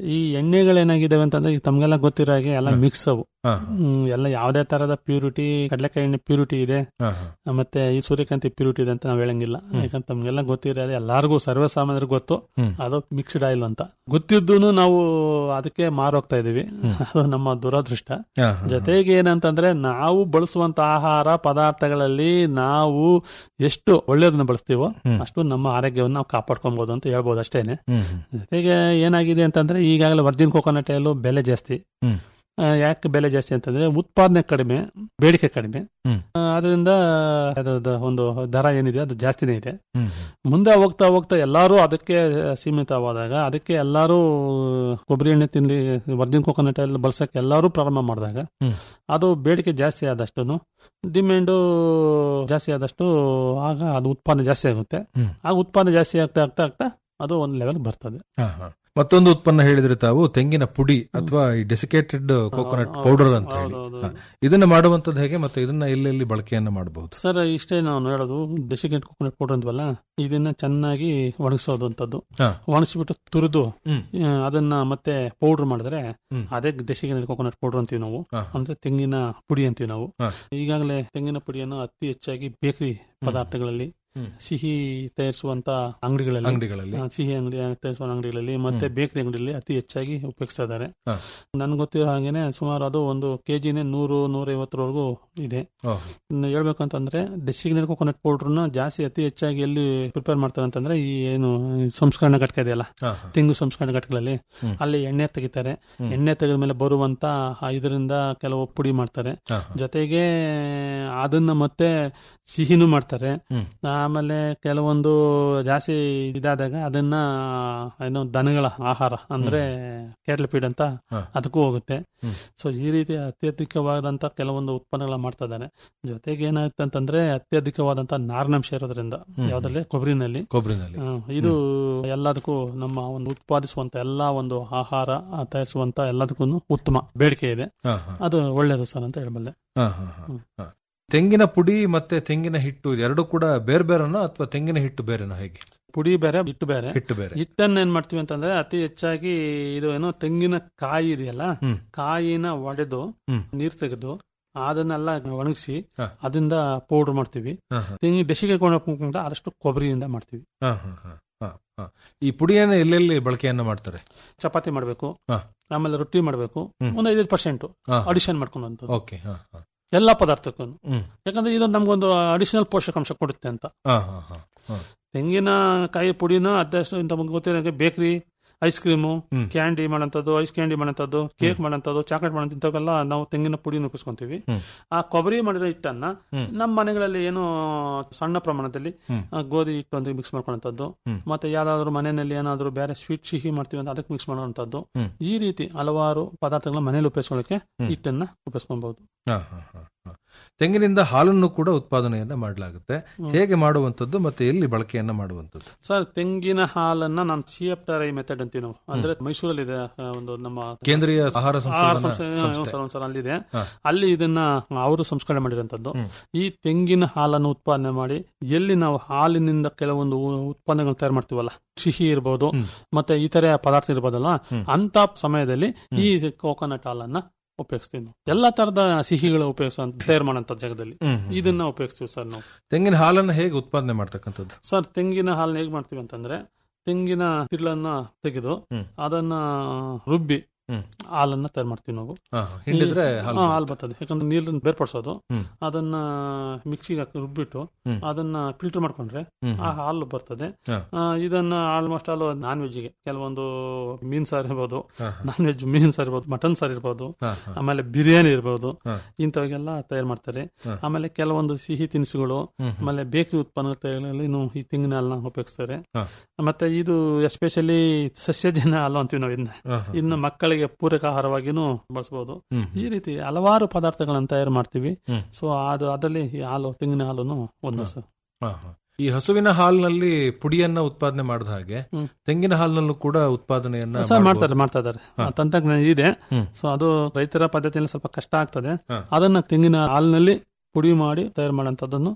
ಈ ಎಣ್ಣೆಗಳೇನಾಗಿದ್ದಾವೆ ಅಂತಂದ್ರೆ ಈಗ ತಮ್ಗೆಲ್ಲ ಗೊತ್ತಿರೋ ಹಾಗೆ ಎಲ್ಲ ಮಿಕ್ಸ್ ಅವು ಹಾ, ಹ್ಮ್, ಎಲ್ಲ ಯಾವುದೇ ತರದ ಪ್ಯೂರಿಟಿ ಕಡಲೆಕಾಯಿ ಎಣ್ಣೆ ಪ್ಯೂರಿಟಿ ಇದೆ ಹಾ, ಹಾ. ಮತ್ತೆ ಈ ಸೂರ್ಯಕಾಂತಿ ಪ್ಯೂರಿಟಿ ಇದೆ ಅಂತ ನಾವ್ ಹೇಳಂಗಿಲ್ಲ ಯಾಕಂದ್ರೆ ತಮ್ಗೆಲ್ಲ ಗೊತ್ತಿರೋದು ಎಲ್ಲಾರ್ಗೂ ಸರ್ವೇ ಸಾಮಾನ್ಯರಿಗೆ ಗೊತ್ತು ಹ್ಮ್. ಅದು ಮಿಕ್ಸ್ಡ್ ಆಯಿಲ್ ಅಂತ ಗೊತ್ತಿದ್ದು ನಾವು ಅದಕ್ಕೆ ಮಾರೋಗ್ತಾ ಇದೀವಿ ಅದು ನಮ್ಮ ದುರದೃಷ್ಟ ಹಾ, ಹಾ, ಜೊತೆಗೆ ಏನಂತಂದ್ರೆ ನಾವು ಬಳಸುವಂತ ಆಹಾರ ಪದಾರ್ಥಗಳಲ್ಲಿ ನಾವು ಎಷ್ಟು ಒಳ್ಳೆಯದನ್ನ ಬಳಸ್ತೀವೋ ಹ್ಮ್. ಅಷ್ಟು ನಮ್ಮ ಆರೋಗ್ಯವನ್ನು ನಾವು ಕಾಪಾಡ್ಕೊಬಹುದು ಅಂತ ಹೇಳ್ಬೋದು ಅಷ್ಟೇನೆ ಹ್ಮ್, ಹ್ಮ್, ಜೊತೆಗೆ ಏನಾಗಿದೆ ಅಂತಂದ್ರೆ ಈಗಾಗಲೇ ವರ್ಜಿನ್ ಕೋಕೋನಟ್ ಆಯಿಲ್ ಬೆಲೆ ಜಾಸ್ತಿ ಹ್ಮ್. ಆ, ಯಾಕೆ ಬೆಲೆ ಜಾಸ್ತಿ ಅಂತಂದ್ರೆ ಉತ್ಪಾದನೆ ಕಡಿಮೆ ಬೇಡಿಕೆ ಕಡಿಮೆ ಹ್ಮ್. ಆ, ಅದರಿಂದ ಅದ್ರದ್ದು ಒಂದು ದರ ಏನಿದೆ ಅದು ಜಾಸ್ತಿನೇ ಇದೆ ಹ್ಮ್, ಮುಂದೆ ಹೋಗ್ತಾ ಹೋಗ್ತಾ ಎಲ್ಲರೂ ಅದಕ್ಕೆ ಸೀಮಿತವಾದಾಗ ಅದಕ್ಕೆ ಎಲ್ಲರೂ ಕೊಬ್ಬರಿ ಎಣ್ಣೆ ತಿನ್ಲಿ ವರ್ಜಿನ್ ಕೋಕೋನಟ್ ಆಯಿಲ್ ಬಳಸಕ್ಕೆ ಎಲ್ಲರೂ ಪ್ರಾರಂಭ ಮಾಡಿದಾಗ ಹ್ಮ್. ಅದು ಬೇಡಿಕೆ ಜಾಸ್ತಿ ಆದಷ್ಟು ಡಿಮ್ಯಾಂಡು ಜಾಸ್ತಿ ಆದಷ್ಟು ಆಗ ಅದು ಉತ್ಪಾದನೆ ಜಾಸ್ತಿ ಆಗುತ್ತೆ ಹ್ಮ್. ಆಗ ಉತ್ಪಾದನೆ ಜಾಸ್ತಿ ಆಗ್ತಾ ಆಗ್ತಾ ಆಗ್ತಾ ಅದು ಒಂದು ಲೆವೆಲ್ ಬರ್ತದೆ ಹಾ, ಹಾ. ಮತ್ತೊಂದು ಉತ್ಪನ್ನ ಹೇಳಿದ್ರೆ ತಾವು ತೆಂಗಿನ ಪುಡಿ ಅಥವಾ ಈ ಡೆಸಿಕೇಟೆಡ್ ಕೋಕೋನಟ್ ಹೌದು, ಪೌಡರ್ ಅಂತ ಹೇಳಿ ಹೌದು, ಹಾ. ಹೌದು. ಇದನ್ನ ಮಾಡುವಂತದ್ದು ಹೇಗೆ ಮತ್ತೆ ಇದನ್ನ ಎಲ್ಲೆಲ್ಲಿ ಬಳಕೆಯನ್ನ ಮಾಡಬಹುದು ಸರ್ ಇಷ್ಟೇ ನಾನು ಹೇಳೋದು ಡೆಸಿಕೇಟ್ ಕೋಕೋನಟ್ ಪೌಡರ್ ಅಂದ್ವಲ್ಲ ಇದನ್ನ ಚೆನ್ನಾಗಿ ಒಣಗಿಸೋದು ಅಂತದ್ದು ಹಾ. ಒಣಗಿಸ್ಬಿಟ್ಟು ತುರಿದು ಹ್ಮ್. ಆ, ಅದನ್ನ ಮತ್ತೆ ಪೌಡರ್ ಮಾಡಿದ್ರೆ ಹ್ಮ್. ಅದೇ ಡೆಸಿಕೇಟ್ ಕೋಕೋನಟ್ ಪೌಡರ್ ಅಂತೀವಿ ನಾವು ಹಾ. ಅಂದ್ರೆ ತೆಂಗಿನ ಪುಡಿ ಅಂತೀವಿ ನಾವು ಹಾ. ಈಗಾಗಲೇ ತೆಂಗಿನ ಪುಡಿಯನ್ನು ಅತಿ ಹೆಚ್ಚಾಗಿ ಬೇಕರಿ ಪದಾರ್ಥಗಳಲ್ಲಿ ಹ್ಮ್. ಸಿಹಿ ತಯಾರಿಸುವಂತ ಅಂಗಡಿಗಳಲ್ಲಿ ಅಂಗಡಿಗಳಲ್ಲಿ ಆ, ಸಿಹಿ ಅಂಗಡಿ ತಯಾರಿಸುವ ಅಂಗಡಿಗಳಲ್ಲಿ ಮತ್ತೆ ಬೇಕರಿ ಅಂಗಡಿಯಲ್ಲಿ ಅತಿ ಹೆಚ್ಚಾಗಿ ಉಪಯೋಗಿಸ್ತಾ ಇದ್ದಾರೆ ಹಾ. ನನ್ಗೆ ಗೊತ್ತಿರೋ ಹಾಗೇನೆ ಸುಮಾರು ಅದು ಒಂದು ಕೆಜಿನೇ ನೂರು ನೂರೈವತ್ತರವರೆಗೂ ಇದೆ ಓಹ್. ಇನ್ನು ಹೇಳ್ಬೇಕಂತಂದ್ರೆ ಡೆಸಿಗ್ನೇಟ್ ಕೋಕೋನಟ್ ಪೌಡರ್ನ ಜಾಸ್ತಿ ಅತಿ ಹೆಚ್ಚಾಗಿ ಎಲ್ಲಿ ಪ್ರಿಪೇರ್ ಮಾಡ್ತಾರೆ ಅಂತಂದ್ರೆ ಈ ಏನು ಈ ಸಂಸ್ಕರಣಾ ಘಟಕ ಇದೆಯಲ್ಲ ಹಾ, ಹಾ. ತೆಂಗು ಸಂಸ್ಕರಣಾ ಘಟಕಗಳಲ್ಲಿ ಹ್ಮ್. ಅಲ್ಲಿ ಎಣ್ಣೆ ತೆಗಿತಾರೆ ಹ್ಮ್. ಎಣ್ಣೆ ತೆಗೆದ ಮೇಲೆ ಬರುವಂತ ಆ ಇದರಿಂದ ಕೆಲವು ಪುಡಿ ಮಾಡ್ತಾರೆ ಹಾ, ಹಾ. ಜೊತೆಗೆ ಅದನ್ನ ಮತ್ತೆ ಸಿಹಿನೂ ಮಾಡ್ತಾರೆ ಹ್ಮ್. ಆಮೇಲೆ ಕೆಲವೊಂದು ಜಾಸ್ತಿ ಇದಾದಾಗ ಅದನ್ನ ಏನು ದನಗಳ ಆಹಾರ ಅಂದ್ರೆ ಕೇಟ್ಲ್ ಫೀಡ್ ಅಂತ ಹಾ. ಅದಕ್ಕೂ ಹೋಗುತ್ತೆ ಹ್ಮ್. ಸೊ ಈ ರೀತಿ ಅತ್ಯಧಿಕವಾದಂತ ಕೆಲವೊಂದು ಉತ್ಪನ್ನಗಳ ಮಾಡ್ತಾ ಇದ್ದಾರೆ ಜೊತೆಗೆ ಏನಾಗುತ್ತೆ ಅಂತಂದ್ರೆ ಅತ್ಯಧಿಕವಾದಂತ ನಾರಿನಂಶ ಇರೋದ್ರಿಂದ ಹ್ಮ್. ಯಾವ್ದ್ರಲ್ಲಿ ಕೊಬ್ಬರಿನಲ್ಲಿ ಕೊಬ್ಬರಿನಲ್ಲಿ ಆ, ಇದು ಎಲ್ಲದಕ್ಕೂ ನಮ್ಮ ಒಂದು ಉತ್ಪಾದಿಸುವಂತ ಎಲ್ಲಾ ಒಂದು ಆಹಾರ ಆ, ತಯಾರಿಸುವಂತ ಎಲ್ಲದಕ್ಕೂ ಉತ್ತಮ ಬೇಡಿಕೆ ಇದೆ ಹಾ, ಹಾ. ಅದು ಒಳ್ಳೇದು ಸರ್ ಅಂತ ಹೇಳಬಲ್ಲೆ ಹಾ, ಹಾ, ಹಾ. ಹ್ಮ್. ಹಾ. ತೆಂಗಿನ ಪುಡಿ ಮತ್ತೆ ತೆಂಗಿನ ಹಿಟ್ಟು ಎರಡು ಕೂಡ ಬೇರೆ ಬೇರೆನೋ ಅಥವಾ ತೆಂಗಿನ ಹಿಟ್ಟು ಬೇರೆನೋ ಹೇಗೆ ಪುಡಿ ಬೇರೆ ಹಿಟ್ಟು ಬೇರೆ ಹಿಟ್ಟು ಬೇರೆ ಹಿಟ್ಟನ್ನ ಏನ್ ಮಾಡ್ತೀವಿ ಅಂತಂದ್ರೆ ಅತಿ ಹೆಚ್ಚಾಗಿ ಇದು ಏನೋ ತೆಂಗಿನ ಕಾಯಿ ಇದೆಯಲ್ಲ ಹ್ಮ್. ಕಾಯಿನ ಒಡೆದು ಹ್ಮ್. ನೀರ್ ತೆಗೆದು ಅದನ್ನೆಲ್ಲ ಒಣಗಿಸಿ ಹಾ. ಅದರಿಂದ ಪೌಡರ್ ಮಾಡ್ತೀವಿ ಹಾ, ಹಾ. ತೆಂಗಿ ಡೆಸಿಗೆ ಕೊಂಡ ಆದಷ್ಟು ಕೊಬ್ಬರಿಯಿಂದ ಮಾಡ್ತೀವಿ ಹಾ, ಹಾ, ಹಾ, ಹಾ, ಹಾ. ಈ ಪುಡಿಯನ್ನ ಎಲ್ಲೆಲ್ಲಿ ಬಳಕೆಯನ್ನ ಮಾಡ್ತಾರೆ ಚಪಾತಿ ಮಾಡಬೇಕು ಹಾ. ಆಮೇಲೆ ರೊಟ್ಟಿ ಮಾಡಬೇಕು ಹ್ಮ್. ಒಂದು ಐದೈದು ಪರ್ಸೆಂಟ್ ಹಾ. ಅಡಿಷನ್ ಮಾಡ್ಕೊಂಡು ಓಕೆ ಹಾ, ಹಾ. ಎಲ್ಲಾ ಪದಾರ್ಥಕ್ಕೂ ಹ್ಮ್. ಯಾಕಂದ್ರೆ ಇದು ನಮ್ಗೊಂದು ಅಡಿಷನಲ್ ಪೋಷಕಾಂಶ ಕೊಡುತ್ತೆ ಅಂತ ಹಾ, ಹಾ, ಹಾ, ಹಾ. ತೆಂಗಿನಕಾಯಿ ಪುಡಿನ ಅದಷ್ಟು ಇಂತ ಗೊತ್ತಿರೋ ಬೇಕರಿ ಐಸ್ ಕ್ರೀಮು ಹ್ಮ್. ಕ್ಯಾಂಡಿ ಮಾಡೋಂಥದ್ದು ಐಸ್ ಕ್ಯಾಂಡಿ ಮಾಡೋಂಥದ್ದು ಕೇಕ್ ಮಾಡೋಂಥದ್ದು ಚಾಕ್ಲೇಟ್ ಮಾಡೋಂಥ ಇಂಥವೆಲ್ಲ ನಾವು ತೆಂಗಿನ ಪುಡಿನ ಉಪಯೋಗಿಸ್ಕೊಂತೀವಿ ಹ್ಮ್. ಆ ಕೊಬ್ಬರಿ ಮಾಡಿರೋ ಹಿಟ್ಟನ್ನ ಹ್ಮ್. ನಮ್ಮ ಮನೆಗಳಲ್ಲಿ ಏನು ಸಣ್ಣ ಪ್ರಮಾಣದಲ್ಲಿ ಹ್ಮ್. ಆ, ಗೋಧಿ ಹಿಟ್ಟು ಅಂತ ಮಿಕ್ಸ್ ಮಾಡ್ಕೊಳ್ಳೋಂಥದ್ದು ಹ್ಮ್. ಮತ್ತೆ ಯಾವ್ದಾದ್ರು ಮನೆಯಲ್ಲಿ ಏನಾದ್ರು ಬೇರೆ ಸ್ವೀಟ್ ಸಿಹಿ ಮಾಡ್ತೀವಿ ಅಂತ ಅದಕ್ಕೆ ಮಿಕ್ಸ್ ಮಾಡುವಂಥದ್ದು ಹ್ಮ್. ಈ ರೀತಿ ಹಲವಾರು ಪದಾರ್ಥಗಳನ್ನ ಮನೇಲಿ ಉಪಯೋಗಿಸ್ಕೊಳ್ಳೋಕೆ ಹ್ಮ್. ಹಿಟ್ಟನ್ನ ಉಪಯೋಗಿಸ್ಕೊಬಹುದು ಹಾ, ಹಾ, ಹಾ, ಹಾ. ತೆಂಗಿನಿಂದ ಹಾಲನ್ನು ಕೂಡ ಉತ್ಪಾದನೆಯನ್ನ ಮಾಡಲಾಗುತ್ತೆ ಹೇಗೆ ಮಾಡುವಂತದ್ದು ಮತ್ತೆ ಎಲ್ಲಿ ಬಳಕೆಯನ್ನ ಮಾಡುವಂತದ್ದು ಸರ್ ತೆಂಗಿನ ಹಾಲನ್ನ ನಾನು C F T R I method ಅಂತೀವಿ ನಾವು ಅಂದ್ರೆ ಮೈಸೂರಲ್ಲಿ ಇದೆ ಆ, ಒಂದು ನಮ್ಮ ಕೇಂದ್ರೀಯ ಆಹಾರ ಆಹಾರ ಸಂಶೋಧನಾ ಸಂಸ್ಥೆ ಏನೋ ಸಂಸ್ಥೆ ಸರ್ ಒಂದ್ಸಲ ಅಲ್ಲಿದೆ ಹಾ. ಅಲ್ಲಿ ಇದನ್ನ ಅವರು ಸಂಸ್ಕರಣೆ ಮಾಡಿರೋಂಥದ್ದು ಹ್ಮ್. ಈ ತೆಂಗಿನ ಹಾಲನ್ನು ಉತ್ಪಾದನೆ ಮಾಡಿ ಎಲ್ಲಿ ನಾವು ಹಾಲಿನಿಂದ ಕೆಲವೊಂದು ಉ- ಉತ್ಪನ್ನಗಳು ತಯಾರು ಮಾಡ್ತೀವಲ್ಲ ಸಿಹಿ ಇರ್ಬೋದು ಹ್ಮ್. ಮತ್ತೆ ಇತರೆ ಪದಾರ್ಥ ಇರ್ಬೋದಲ್ಲ ಹ್ಮ್. ಅಂತ ಸಮಯದಲ್ಲಿ ಈ ಕೋಕೋನಟ್ ಹಾಲನ್ನ ಉಪಯೋಗಿಸ್ತೀವಿ ನಾವು ಎಲ್ಲಾ ತರದ ಸಿಹಿಗಳು ಉಪಯೋಗಿಸೋ ತಯಾರು ಮಾಡೋಂಥ ಜಾಗದಲ್ಲಿ ಹ್ಮ್, ಹ್ಮ್. ಇದನ್ನ ಉಪಯೋಗಿಸ್ತೀವಿ ಸರ್ ನಾವು ತೆಂಗಿನ ಹಾಲನ್ನ ಹೇಗೆ ಉತ್ಪಾದನೆ ಮಾಡ್ತಕ್ಕಂಥದ್ದು ಸರ್ ತೆಂಗಿನ ಹಾಲನ್ನ ಹೇಗ್ ಮಾಡ್ತೀವಿ ಅಂತಂದ್ರೆ ತೆಂಗಿನ ತಿರುಳನ್ನ ತೆಗೆದು ಹ್ಮ್. ಅದನ್ನ ರುಬ್ಬಿ ಹ್ಮ್. ಹಾಲನ್ನ ತಯಾರು ಮಾಡ್ತೀವಿ ನಾವು ಹಾ, ಹಿಂಡಿದ್ರೆ ಹಾಲು ಹಾ, ಹಾಲು ಬರ್ತದೆ ಯಾಕಂದ್ರೆ ನೀರನ್ನ ಬೇರ್ಪಡಿಸೋದು ಹ್ಮ್. ಅದನ್ನ ಮಿಕ್ಸಿಗೆ ಹಾಕಿ ರುಬ್ಬಿಟ್ಟು ಹ್ಮ್. ಅದನ್ನ ಫಿಲ್ಟರ್ ಮಾಡ್ಕೊಂಡ್ರೆ ಹ್ಮ್, ಆ ಹ್ಮ್. ಹಾಲು ಬರ್ತದೆ ಹಾ. ಆ, ಇದನ್ನ ಆಲ್ಮೋಸ್ಟ್ ಆಲ್ ನಾನ್ ವೆಜ್ಗೆ ಕೆಲವೊಂದು ಮೀನ್ ಸಾರು ಇರ್ಬೋದು ಹಾ, ನಾನ್ ವೆಜ್ ಮೀನ್ ಸಾರು ಇರ್ಬೋದು ಮಟನ್ ಸಾರು ಇರ್ಬೋದು ಹಾ, ಹಾ. ಆಮೇಲೆ ಬಿರಿಯಾನಿ ಇರ್ಬೋದು ಹಾ. ಇಂಥವಾಗೆಲ್ಲ ತಯಾರು ಮಾಡ್ತಾರೆ ಹಾ. ಆಮೇಲೆ ಕೆಲವೊಂದು ಸಿಹಿ ತಿನಿಸುಗಳು ಹ್ಮ್, ಹ್ಮ್. ಆಮೇಲೆ ಬೇಕರಿ ಉತ್ಪನ್ನ ತಯಾರಿಯಲ್ಲಿ ಈ ತೆಂಗಿನ ಹಾಲನ್ನ ಉಪಯೋಗಿಸ್ತಾರೆ ಹಾ. ಮತ್ತೆ ಇದು ಎಸ್ಪೆಷಲಿ ಸಸ್ಯಜನ್ಯ ಹಾಲು ಅಂತೀವಿ ನಾವು ಇದನ್ನ ಹಾ, ಹಾ. ಇನ್ನು ಮಕ್ಕಳಿಗೆ ಪೂರಕ ಆಹಾರವಾಗಿನೂ ಬಳಸಬಹುದು ಹ್ಮ್, ಈ ರೀತಿ ಹಲವಾರು ಪದಾರ್ಥಗಳನ್ನ ತಯಾರು ಮಾಡ್ತೀವಿ ಹ್ಮ್. ಸೊ ಅದು ಅದರಲ್ಲಿ ಈ ಹಾಲು ತೆಂಗಿನ ಹಾಲನ್ನು ಒಂದು ಸರ್ ಹಾ, ಹಾ. ಈ ಹಸುವಿನ ಹಾಲಿನಲ್ಲಿ ಪುಡಿಯನ್ನ ಉತ್ಪಾದನೆ ಮಾಡಿದ ಹಾಗೆ ಹ್ಮ್. ತೆಂಗಿನ ಹಾಲಿನಲ್ಲೂ ಕೂಡ ಉತ್ಪಾದನೆಯನ್ನ ಸರ್ ಮಾಡ್ಬೋದು. ಮಾಡ್ತಾರೆ ಮಾಡ್ತಾ ಇದ್ದಾರೆ ಹಾ. ಆ ತಂತ್ರಜ್ಞಾನ ಇದೆ ಹ್ಮ್. ಸೊ ಅದು ರೈತರ ಪದ್ಧತಿಯಲ್ಲಿ ಸ್ವಲ್ಪ ಕಷ್ಟ ಆಗ್ತದೆ ಹಾ. ಅದನ್ನ ತೆಂಗಿನ ಹಾಲಿನಲ್ಲಿ ಪುಡಿ ಮಾಡಿ ತಯಾರು ಮಾಡೋಂಥದ್ದನ್ನು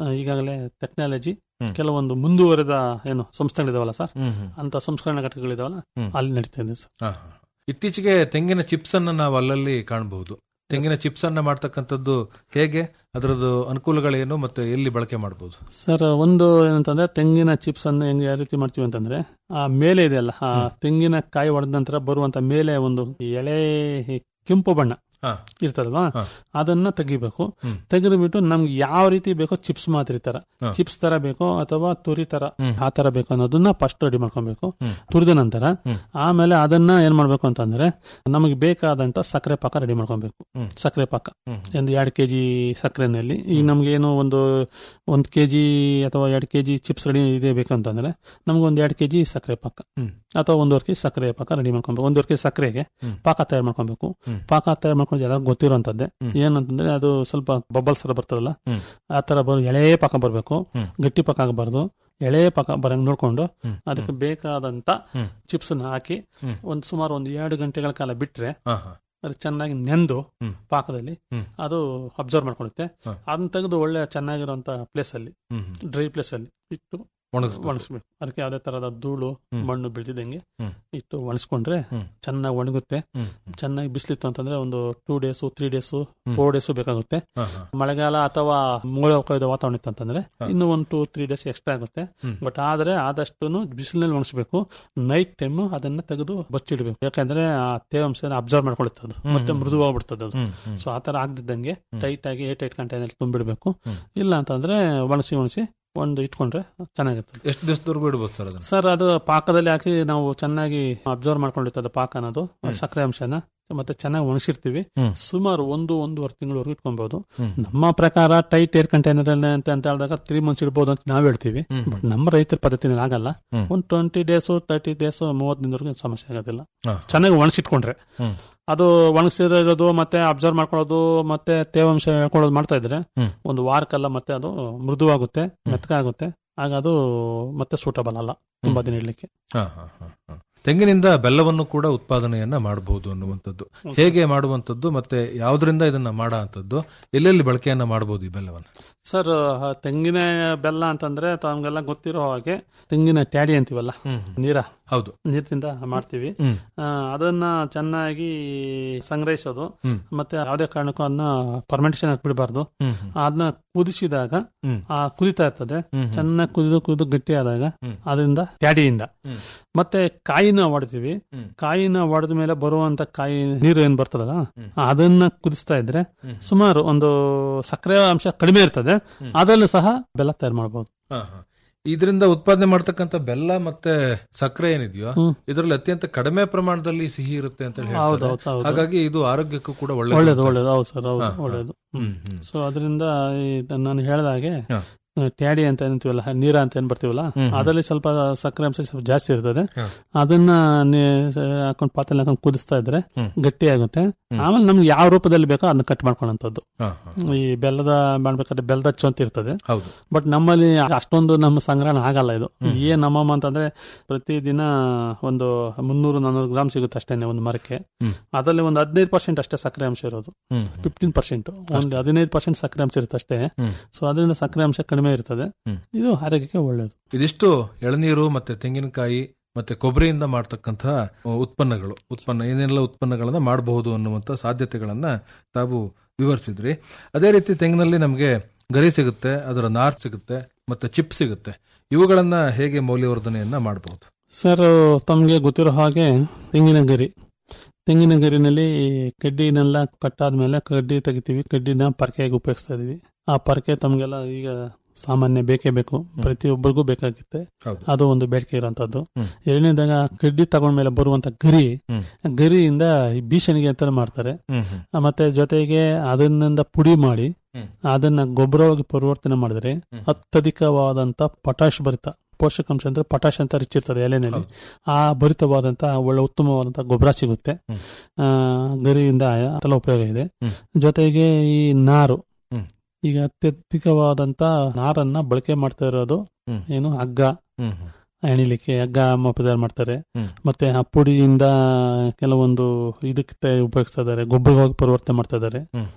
ಆ, ಈಗಾಗಲೇ ಟೆಕ್ನಾಲಜಿ ಹ್ಮ್. ಕೆಲವೊಂದು ಮುಂದುವರೆದ ಏನು ಸಂಸ್ಥೆಗಳಿದಾವಲ್ಲ ಸರ್ ಹ್ಮ್ ಹ್ಮ್ ಅಂತ ಸಂಸ್ಕರಣಾ ಘಟಕಗಳಿದಾವಲ್ಲ ಹ್ಮ್. ಅಲ್ಲಿ ನಡೀತಾ ಇದೆ ಸರ್ ಹಾ, ಹಾ. ಇತ್ತೀಚೆಗೆ ತೆಂಗಿನ ಚಿಪ್ಸ್ ಅನ್ನ ನಾವು ಅಲ್ಲಲ್ಲಿ ಕಾಣಬಹುದು ತೆಂಗಿನ ಚಿಪ್ಸ್ ಅನ್ನ ಮಾಡ್ತಕ್ಕಂಥದ್ದು ಹೇಗೆ ಅದರದ್ದು ಅನುಕೂಲಗಳೇನು ಮತ್ತೆ ಎಲ್ಲಿ ಬಳಕೆ ಮಾಡಬಹುದು ಸರ್ ಒಂದು ಏನಂತಂದ್ರೆ ತೆಂಗಿನ ಚಿಪ್ಸ್ ಅನ್ನು ಹೆಂಗೆ ಯಾವ ರೀತಿ ಮಾಡ್ತೀವಿ ಅಂತಂದ್ರೆ ಆ ಮೇಲೆ ಇದೆಯಲ್ಲ ಆ ತೆಂಗಿನ ಕಾಯಿ ಹೊಡೆದ ನಂತರ ಬರುವಂತ ಮೇಲೆ ಒಂದು ಎಳೆ ಕೆಂಪು ಬಣ್ಣ ಹಾ. ಇರ್ತದಲ್ವಾ ಹಾ. ಅದನ್ನ ತೆಗಿಬೇಕು ಹ್ಮ್. ತೆಗೆದ್ಬಿಟ್ಟು ನಮ್ಗೆ ಯಾವ ರೀತಿ ಬೇಕೋ ಚಿಪ್ಸ್ ಮಾತ್ರ ಈ ತರ ಹಾ. ಚಿಪ್ಸ್ ತರ ಬೇಕೋ ಅಥವಾ ತುರಿ ತರ ಹ್ಮ್. ಆ ತರ ಬೇಕು ಅನ್ನೋದನ್ನ ಫಸ್ಟ್ ರೆಡಿ ಮಾಡ್ಕೊಬೇಕು ಹ್ಮ್. ತುರಿದ ನಂತರ ಹ್ಮ್. ಆಮೇಲೆ ಅದನ್ನ ಏನ್ ಮಾಡ್ಬೇಕು ಅಂತಂದ್ರೆ ನಮಗೆ ಬೇಕಾದಂತ ಸಕ್ಕರೆ ಪಾಕ ರೆಡಿ ಮಾಡ್ಕೊಬೇಕು ಹ್ಮ್. ಸಕ್ಕರೆ ಪಾಕ ಹ್ಮ್. ಒಂದು ಎರಡು ಕೆಜಿ ಸಕ್ಕರೆನಲ್ಲಿ ಈಗ ನಮ್ಗೆ ಏನು ಒಂದು ಒಂದು ಕೆಜಿ ಅಥವಾ ಎರಡು ಕೆಜಿ ಚಿಪ್ಸ್ ರೆಡಿ ಇದೆ ಬೇಕಂತಂದ್ರೆ ನಮ್ಗೆ ಒಂದು ಎರಡು ಕೆಜಿ ಸಕ್ಕರೆ ಪಾಕ ಹ್ಮ್. ಅಥವಾ ಒಂದೂವರೆ ಕೆಜಿ ಸಕ್ಕರೆ ಪಾಕ ರೆಡಿ ಮಾಡ್ಕೊಬೇಕು ಒಂದೂವರೆ ಕೆಜಿ ಸಕ್ಕರೆಗೆ ಹ್ಮ್. ಪಾಕ ತಯಾರು ಮಾಡ್ಕೊಬೇಕು ಹ್ಮ್. ಪಾಕ ತಯಾರು ಮಾಡ್ಕೊಂಡು ಎಲ್ಲ ಗೊತ್ತಿರೋಂಥದ್ದೇ ಹ್ಮ್. ಏನಂತಂದ್ರೆ ಅದು ಸ್ವಲ್ಪ ಬಬಲ್ಸ್ ತರ ಬರ್ತದಲ್ಲ ಹ್ಮ್. ಆ ತರ ಬರೋ ಎಳೆ ಪಾಕ ಬರಬೇಕು ಹ್ಮ್. ಗಟ್ಟಿ ಪಾಕ ಆಗಬಾರ್ದು ಎಳೆ ಪಾಕ ಬರಂಗ್ ನೋಡ್ಕೊಂಡು ಹ್ಮ್. ಅದಕ್ಕೆ ಬೇಕಾದಂತ ಹ್ಮ್. ಚಿಪ್ಸ್ ಹಾಕಿ ಹ್ಮ್. ಒಂದು ಸುಮಾರು ಒಂದು ಎರಡು ಗಂಟೆಗಳ ಕಾಲ ಬಿಟ್ರೆ ಹಾ, ಹಾ. ಅದು ಚೆನ್ನಾಗಿ ನೆಂದು ಹ್ಮ್. ಪಾಕದಲ್ಲಿ ಹ್ಮ್. ಅದು ಅಬ್ಸರ್ವ್ ಮಾಡ್ಕೊಳ್ಳುತ್ತೆ ಹ. ಅದನ್ನ ತೆಗೆದು ಒಳ್ಳೆ ಚೆನ್ನಾಗಿರುವಂತ ಪ್ಲೇಸ್ ಅಲ್ಲಿ ಹ್ಮ್, ಹ್ಮ್. ಡ್ರೈ ಪ್ಲೇಸ್ ಅಲ್ಲಿ ಇಟ್ಟು ಒಣಗಿಸ್ಬೇಕು. ಒಣಗಿಸ್ಬೇಕು ಅದಕ್ಕೆ ಯಾವುದೇ ತರಹದ ಧೂಳು ಹ್ಮ್. ಮಣ್ಣು ಬೆಳೆದಿದ್ದಂಗೆ ಹ್ಮ್. ಇಟ್ಟು ಒಣಗಿಸ್ಕೊಂಡ್ರೆ ಹ್ಮ್. ಚೆನ್ನಾಗಿ ಒಣಗುತ್ತೆ ಹ್ಮ್, ಹ್ಮ್. ಚೆನ್ನಾಗಿ ಬಿಸಿಲಿತ್ತು ಅಂತಂದ್ರೆ ಒಂದು ಟೂ ಡೇಸು ತ್ರೀ ಡೇಸು ಹ್ಮ್. ಫೋರ್ ಡೇಸು ಬೇಕಾಗುತ್ತೆ ಹಾ, ಹಾ. ಮಳೆಗಾಲ ಅಥವಾ ಮೋಡ ಕೈದ ವಾತಾವರಣ ಇತ್ತು ಅಂತಂದ್ರೆ ಹ. ಇನ್ನು ಒಂದು ಟೂ ತ್ರೀ ಡೇಸ್ ಎಕ್ಸ್ಟ್ರಾ ಆಗುತ್ತೆ ಹ್ಮ್. ಬಟ್ ಆದ್ರೆ ಆದಷ್ಟು ಬಿಸಿಲಿನಲ್ಲಿ ಒಣಗಿಸ್ಬೇಕು ನೈಟ್ ಟೈಮ್ ಅದನ್ನ ತೆಗೆದು ಬಚ್ಚಿಡ್ಬೇಕು ಯಾಕಂದ್ರೆ ಆ ತೇವಾಂಶ ಅಬ್ಸರ್ವ್ ಮಾಡ್ಕೊಳ್ಳುತ್ತೆ ಅದು ಹ್ಮ್. ಮತ್ತೆ ಮೃದುವಾಗ್ಬಿಡ್ತದೆ ಅದು ಹ್ಮ್, ಹ್ಮ್. ಸೊ ಆ ತರ ಆಗದಿದ್ದಂಗೆ ಹ್ಮ್. ಟೈಟ್ ಆಗಿ ಏಟ್ ಏಟ್ ಕಂಟೈನರ್ ತುಂಬಿಡ್ಬೇಕು ಹ್ಮ್. ಇಲ್ಲ ಅಂತಂದ್ರೆ ಒಣಸಿ ಒಣಸಿ ಒಂದು ಇಟ್ಕೊಂಡ್ರೆ ಚೆನ್ನಾಗಿರ್ತದೆ ಎಷ್ಟು ದಿವಸದವರೆಗೂ ಇಡ್ಬೋದು ಸರ್ ಅದನ್ನ ಸರ್ ಅದು ಪಾಕದಲ್ಲಿ ಹಾಕಿ ನಾವು ಚೆನ್ನಾಗಿ ಅಬ್ಸರ್ವ್ ಮಾಡ್ಕೊಂಡಿರ್ತದೆ ಪಾಕ ಅನ್ನೋದು ಹ್ಮ್. ಸಕ್ಕರೆ ಅಂಶನ ಮತ್ತೆ ಚೆನ್ನಾಗಿ ಒಣಗಿಸಿರ್ತೀವಿ ಹ್ಮ್. ಸುಮಾರು ಒಂದು ಒಂದೂವರೆ ತಿಂಗಳವರೆಗೂ ಇಟ್ಕೊಬಹುದು ಹ್ಮ್. ನಮ್ಮ ಪ್ರಕಾರ ಟೈಟ್ ಏರ್ ಕಂಟೈನರ್ ಅಂತ ಅಂತ ಹೇಳಿದಾಗ ತ್ರೀ ಮಂತ್ಸ್ ಇಡ್ಬೋದು ಅಂತ ನಾವ್ ಹೇಳ್ತೀವಿ ಹ್ಮ್. ಬಟ್ ನಮ್ಮ ರೈತರ ಪದ್ಧತಿನಲ್ಲಿ ಆಗಲ್ಲ ಹ್ಮ್. ಒಂದು ಟ್ವೆಂಟಿ ಡೇಸು ತರ್ಟಿ ಡೇಸು ಮೂವತ್ತು ದಿನದವರೆಗೂ ಸಮಸ್ಯೆ ಆಗೋದಿಲ್ಲ ಹಾ. ಚೆನ್ನಾಗಿ ಒಣಸಿಟ್ಕೊಂಡ್ರೆ ಹ್ಮ್. ಅದು ಒಣಗಿಸಿರೋದು ಮತ್ತೆ ಅಬ್ಸರ್ವ್ ಮಾಡ್ಕೊಳ್ಳೋದು ಮತ್ತೆ ತೇವಾಂಶ ಹೇಳ್ಕೊಳ್ಳೋದು ಮಾಡ್ತಾ ಇದ್ರೆ ಹ್ಮ್. ಒಂದು ವಾರಕ್ಕೆಲ್ಲ ಮತ್ತೆ ಅದು ಮೃದುವಾಗುತ್ತೆ ಮೆತ್ತಗಾಗುತ್ತೆ ಆಗ ಅದು ಮತ್ತೆ ಸೂಟಬಲ್ ಅಲ್ಲ ತುಂಬಾ ದಿನ ಇಡ್ಲಿಕ್ಕೆ ಹಾ, ಹಾ, ಹಾ, ಹಾ. ತೆಂಗಿನಿಂದ ಬೆಲ್ಲವನ್ನು ಕೂಡ ಉತ್ಪಾದನೆಯನ್ನ ಮಾಡಬಹುದು ಅನ್ನುವಂಥದ್ದು ಹೇಗೆ ಮಾಡುವಂಥದ್ದು ಮತ್ತೆ ಯಾವ್ದ್ರಿಂದ ಇದನ್ನ ಮಾಡೋ ಅಂಥದ್ದು ಎಲ್ಲೆಲ್ಲಿ ಬಳಕೆಯನ್ನ ಮಾಡಬಹುದು ಈ ಬೆಲ್ಲವನ್ನು ಸರ್ ಆ ತೆಂಗಿನ ಬೆಲ್ಲ ಅಂತಂದ್ರೆ ತಮ್ಗೆಲ್ಲ ಗೊತ್ತಿರೋ ಹಾಗೆ ತೆಂಗಿನ ಟ್ಯಾಡಿ ಅಂತೀವಲ್ಲ ನೀರ ಹೌದು ನೀರಿನಿಂದ ಮಾಡ್ತೀವಿ ಹ್ಮ್. ಆ, ಅದನ್ನ ಚೆನ್ನಾಗಿ ಸಂಗ್ರಹಿಸೋದು ಹ್ಮ್. ಮತ್ತೆ ಯಾವುದೇ ಕಾರಣಕ್ಕೂ ಅದನ್ನ ಪರ್ಮೆಂಟೇಷನ್ ಹಾಕ್ಬಿಡಬಾರ್ದು ಹ್ಮ್, ಹ್ಮ್. ಅದನ್ನ ಕುದಿಸಿದಾಗ ಹ್ಮ್. ಆ ಕುದಿತಾ ಇರ್ತದೆ ಹ್ಮ್, ಹ್ಮ್. ಚೆನ್ನಾಗಿ ಕುದಿದು ಕುದಿದು ಗಟ್ಟಿ ಆದಾಗ ಹ್ಮ್. ಅದರಿಂದ ಟ್ಯಾಡಿಯಿಂದ ಹ್ಮ್. ಮತ್ತೆ ಕಾಯಿನ ಹೊಡ್ತೀವಿ ಹ್ಮ್. ಕಾಯಿನ ಹೊಡೆದ ಮೇಲೆ ಬರುವಂತ ಕಾಯಿ ನೀರು ಏನ್ ಬರ್ತದಲ್ಲ ಹ್ಮ್. ಅದನ್ನ ಕುದಿಸ್ತಾ ಇದ್ರೆ ಹ್ಮ್. ಸುಮಾರು ಒಂದು ಸಕ್ಕರೆ ಅಂಶ ಕಡಿಮೆ ಇರ್ತದೆ ಹ್ಮ್. ಅದರಲ್ಲೂ ಸಹ ಬೆಲ್ಲ ತಯಾರು ಮಾಡಬಹುದು ಹಾ, ಹಾ. ಇದರಿಂದ ಉತ್ಪಾದನೆ ಮಾಡ್ತಕ್ಕಂಥ ಬೆಲ್ಲ ಮತ್ತೆ ಸಕ್ಕರೆ ಏನಿದೆಯೋ ಹ್ಮ್. ಇದರಲ್ಲಿ ಅತ್ಯಂತ ಕಡಿಮೆ ಪ್ರಮಾಣದಲ್ಲಿ ಸಿಹಿ ಇರುತ್ತೆ ಅಂತ ಹೇಳಿ ಹೌದು ಹೇಳ್ತಾರೆ. ಹೌದು ಹೌದು ಹಾಗಾಗಿ ಇದು ಆರೋಗ್ಯಕ್ಕೂ ಕೂಡ ಒಳ್ಳೆ ಒಳ್ಳೇದು ಒಳ್ಳೇದು ಹೌದು ಸರ್ ಹೌದು ಹಾ, ಹಾ. ಒಳ್ಳೇದು ಹ್ಮ್, ಹ್ಮ್. ಸೊ ಅದರಿಂದ ನಾನು ಹೇಳಿದಾಗೆ ಹಾ. ಟ್ಯಾಡಿ ಅಂತ ಏನಂತೀವಲ್ಲ ನೀರ ಅಂತ ಏನ್ ಬರ್ತೀವಲ್ಲ ಹ್ಮ್, ಹ್ಮ್. ಅದರಲ್ಲಿ ಸ್ವಲ್ಪ ಸಕ್ಕರೆ ಅಂಶ ಸ್ವಲ್ಪ ಜಾಸ್ತಿ ಇರ್ತದೆ ಹಾ. ಅದನ್ನ ನೀ- ಹಾಕೊಂಡು ಪಾತ್ರೆ ಹಾಕೊಂಡು ಕುದಿಸ್ತಾ ಇದ್ರೆ ಹ್ಮ್. ಗಟ್ಟಿ ಆಗುತ್ತೆ ಹ್ಮ್. ಆಮೇಲೆ ನಮ್ಗೆ ಯಾವ ರೂಪದಲ್ಲಿ ಬೇಕೋ ಅದನ್ನ ಕಟ್ ಮಾಡ್ಕೊಳ್ಳೋಂಥದ್ದು ಹಾ, ಹಾ. ಈ ಬೆಲ್ಲದ ಮಾಡ್ಬೇಕಾದ್ರೆ ಬೆಲ್ಲದ ಅಚ್ಚು ಅಂತ ಇರ್ತದೆ ಹೌದು ಬಟ್ ನಮ್ಮಲ್ಲಿ ಅಷ್ಟೊಂದು ನಮ್ಮ ಸಂಗ್ರಹಣ ಆಗಲ್ಲ ಇದು ಹ್ಮ್. ಏನ್ ನಮ್ಮಮ್ಮ ಅಂತಂದ್ರೆ ಪ್ರತಿದಿನ ಒಂದು ಮುನ್ನೂರು ನಾನ್ನೂರು ಗ್ರಾಮ್ ಸಿಗುತ್ತೆ ಅಷ್ಟೇನೆ ಒಂದು ಮರಕ್ಕೆ ಹ್ಮ್. ಅದರಲ್ಲಿ ಒಂದು ಹದಿನೈದು ಪರ್ಸೆಂಟ್ ಅಷ್ಟೇ ಸಕ್ಕರೆ ಅಂಶ ಇರೋದು ಹ್ಮ್, ಫಿಫ್ಟೀನ್ ಪರ್ಸೆಂಟ್ ಒಂದು ಹದಿನೈದು ಪರ್ಸೆಂಟ್ ಸಕ್ಕರೆ ಅಂಶ ಇರುತ್ತೆ ಅಷ್ಟೇ ಹ್ಮ್. ಸೊ ಅದರಿಂದ ಸಕ್ಕರೆ ಅಂಶ ಕಡಿಮೆ ಇರ್ತದೆ ಹ್ಮ್. ಇದು ಆರೋಗ್ಯಕ್ಕೆ ಒಳ್ಳೆಯದು ಇದಿಷ್ಟು ಎಳನೀರು ಮತ್ತೆ ತೆಂಗಿನಕಾಯಿ ಮತ್ತೆ ಕೊಬ್ಬರಿಯಿಂದ ಮಾಡ್ತಕ್ಕಂತಹ ಉತ್ಪನ್ನಗಳು ಉತ್ಪನ್ನ ಏನೆಲ್ಲ ಉತ್ಪನ್ನಗಳನ್ನ ಮಾಡಬಹುದು ಅನ್ನುವಂತ ಸಾಧ್ಯತೆಗಳನ್ನ ತಾವು ವಿವರಿಸಿದ್ರಿ ಅದೇ ರೀತಿ ತೆಂಗಿನಲ್ಲಿ ನಮಗೆ ಗರಿ ಸಿಗುತ್ತೆ ಅದರ ನಾರ್ ಸಿಗುತ್ತೆ ಮತ್ತೆ ಚಿಪ್ ಸಿಗುತ್ತೆ ಇವುಗಳನ್ನ ಹೇಗೆ ಮೌಲ್ಯವರ್ಧನೆಯನ್ನ ಮಾಡಬಹುದು ಸರ್ ತಮಗೆ ಗೊತ್ತಿರೋ ಹಾಗೆ ತೆಂಗಿನ ಗರಿ ತೆಂಗಿನ ಗರಿನಲ್ಲಿ ಕಡ್ಡಿನೆಲ್ಲ ಕಟ್ಟಾದ್ಮೇಲೆ ಕಡ್ಡಿ ತೆಗಿತೀವಿ ಕಡ್ಡಿನ ಪರಕೆಯಾಗಿ ಉಪಯೋಗಿಸ್ತಾ ಇದೀವಿ ಆ ಪರಕೆ ತಮಗೆಲ್ಲ ಈಗ ಸಾಮಾನ್ಯ ಬೇಕೇ ಬೇಕು ಪ್ರತಿಯೊಬ್ಬರಿಗೂ ಬೇಕಾಗುತ್ತೆ ಹೌದು ಅದು ಒಂದು ಬೇಡಿಕೆ ಇರುವಂತದ್ದು ಹ್ಮ್. ಎರಡನೇದಾಗ ಕಡ್ಡಿ ತಗೊಂಡ್ಮೇಲೆ ಬರುವಂತ ಗರಿ ಹ್ಮ್. ಗರಿಯಿಂದ ಈ ಭೀಷಣಿಗೆ ಅಂತ ಮಾಡ್ತಾರೆ ಹ್ಮ್ ಹ್ಮ್ ಆ, ಮತ್ತೆ ಜೊತೆಗೆ ಅದನ್ನಿಂದ ಪುಡಿ ಮಾಡಿ ಹ್ಮ್. ಅದನ್ನ ಗೊಬ್ಬರವಾಗಿ ಪರಿವರ್ತನೆ ಮಾಡಿದ್ರೆ ಹ್ಮ್. ಅತ್ಯಧಿಕವಾದಂತ ಪೊಟಾಶ್ ಭರಿತ ಪೋಷಕಾಂಶ ಅಂದ್ರೆ ಪೊಟಾಶ್ ಅಂತ ರಿಚ್ ಇರ್ತದೆ ಎಲೆನಲ್ಲಿ ಹೌದು. ಆ ಭರಿತವಾದಂತ ಒಳ್ಳೆ ಉತ್ತಮವಾದಂತ ಗೊಬ್ಬರ ಸಿಗುತ್ತೆ ಹ್ಮ್. ಆ, ಗರಿಯಿಂದ ಅದೆಲ್ಲ ಉಪಯೋಗ ಇದೆ ಹ್ಮ್. ಜೊತೆಗೆ ಈ ನಾರು ಹ್ಮ್. ಈಗ ಅತ್ಯಧಿಕವಾದಂತ ನಾರನ್ನ ಬಳಕೆ ಮಾಡ್ತಾ ಇರೋದು ಹ್ಮ್. ಏನು ಹಗ್ಗ ಹ್ಮ್ ಹ್ಮ್ ಎಣಿಲಿಕ್ಕೆ ಹಗ್ಗ ಮ- ತಯಾರು ಮಾಡ್ತಾರೆ ಹ್ಮ್. ಮತ್ತೆ ಆ ಪುಡಿಯಿಂದ ಕೆಲವೊಂದು ಇದಕ್ಕೆ ಉಪಯೋಗಿಸ್ತಾ ಇದ್ದಾರೆ ಗೊಬ್ಬರವಾಗಿ ಪರಿವರ್ತನೆ ಮಾಡ್ತಾ ಇದ್ದಾರೆ ಹ್ಮ್.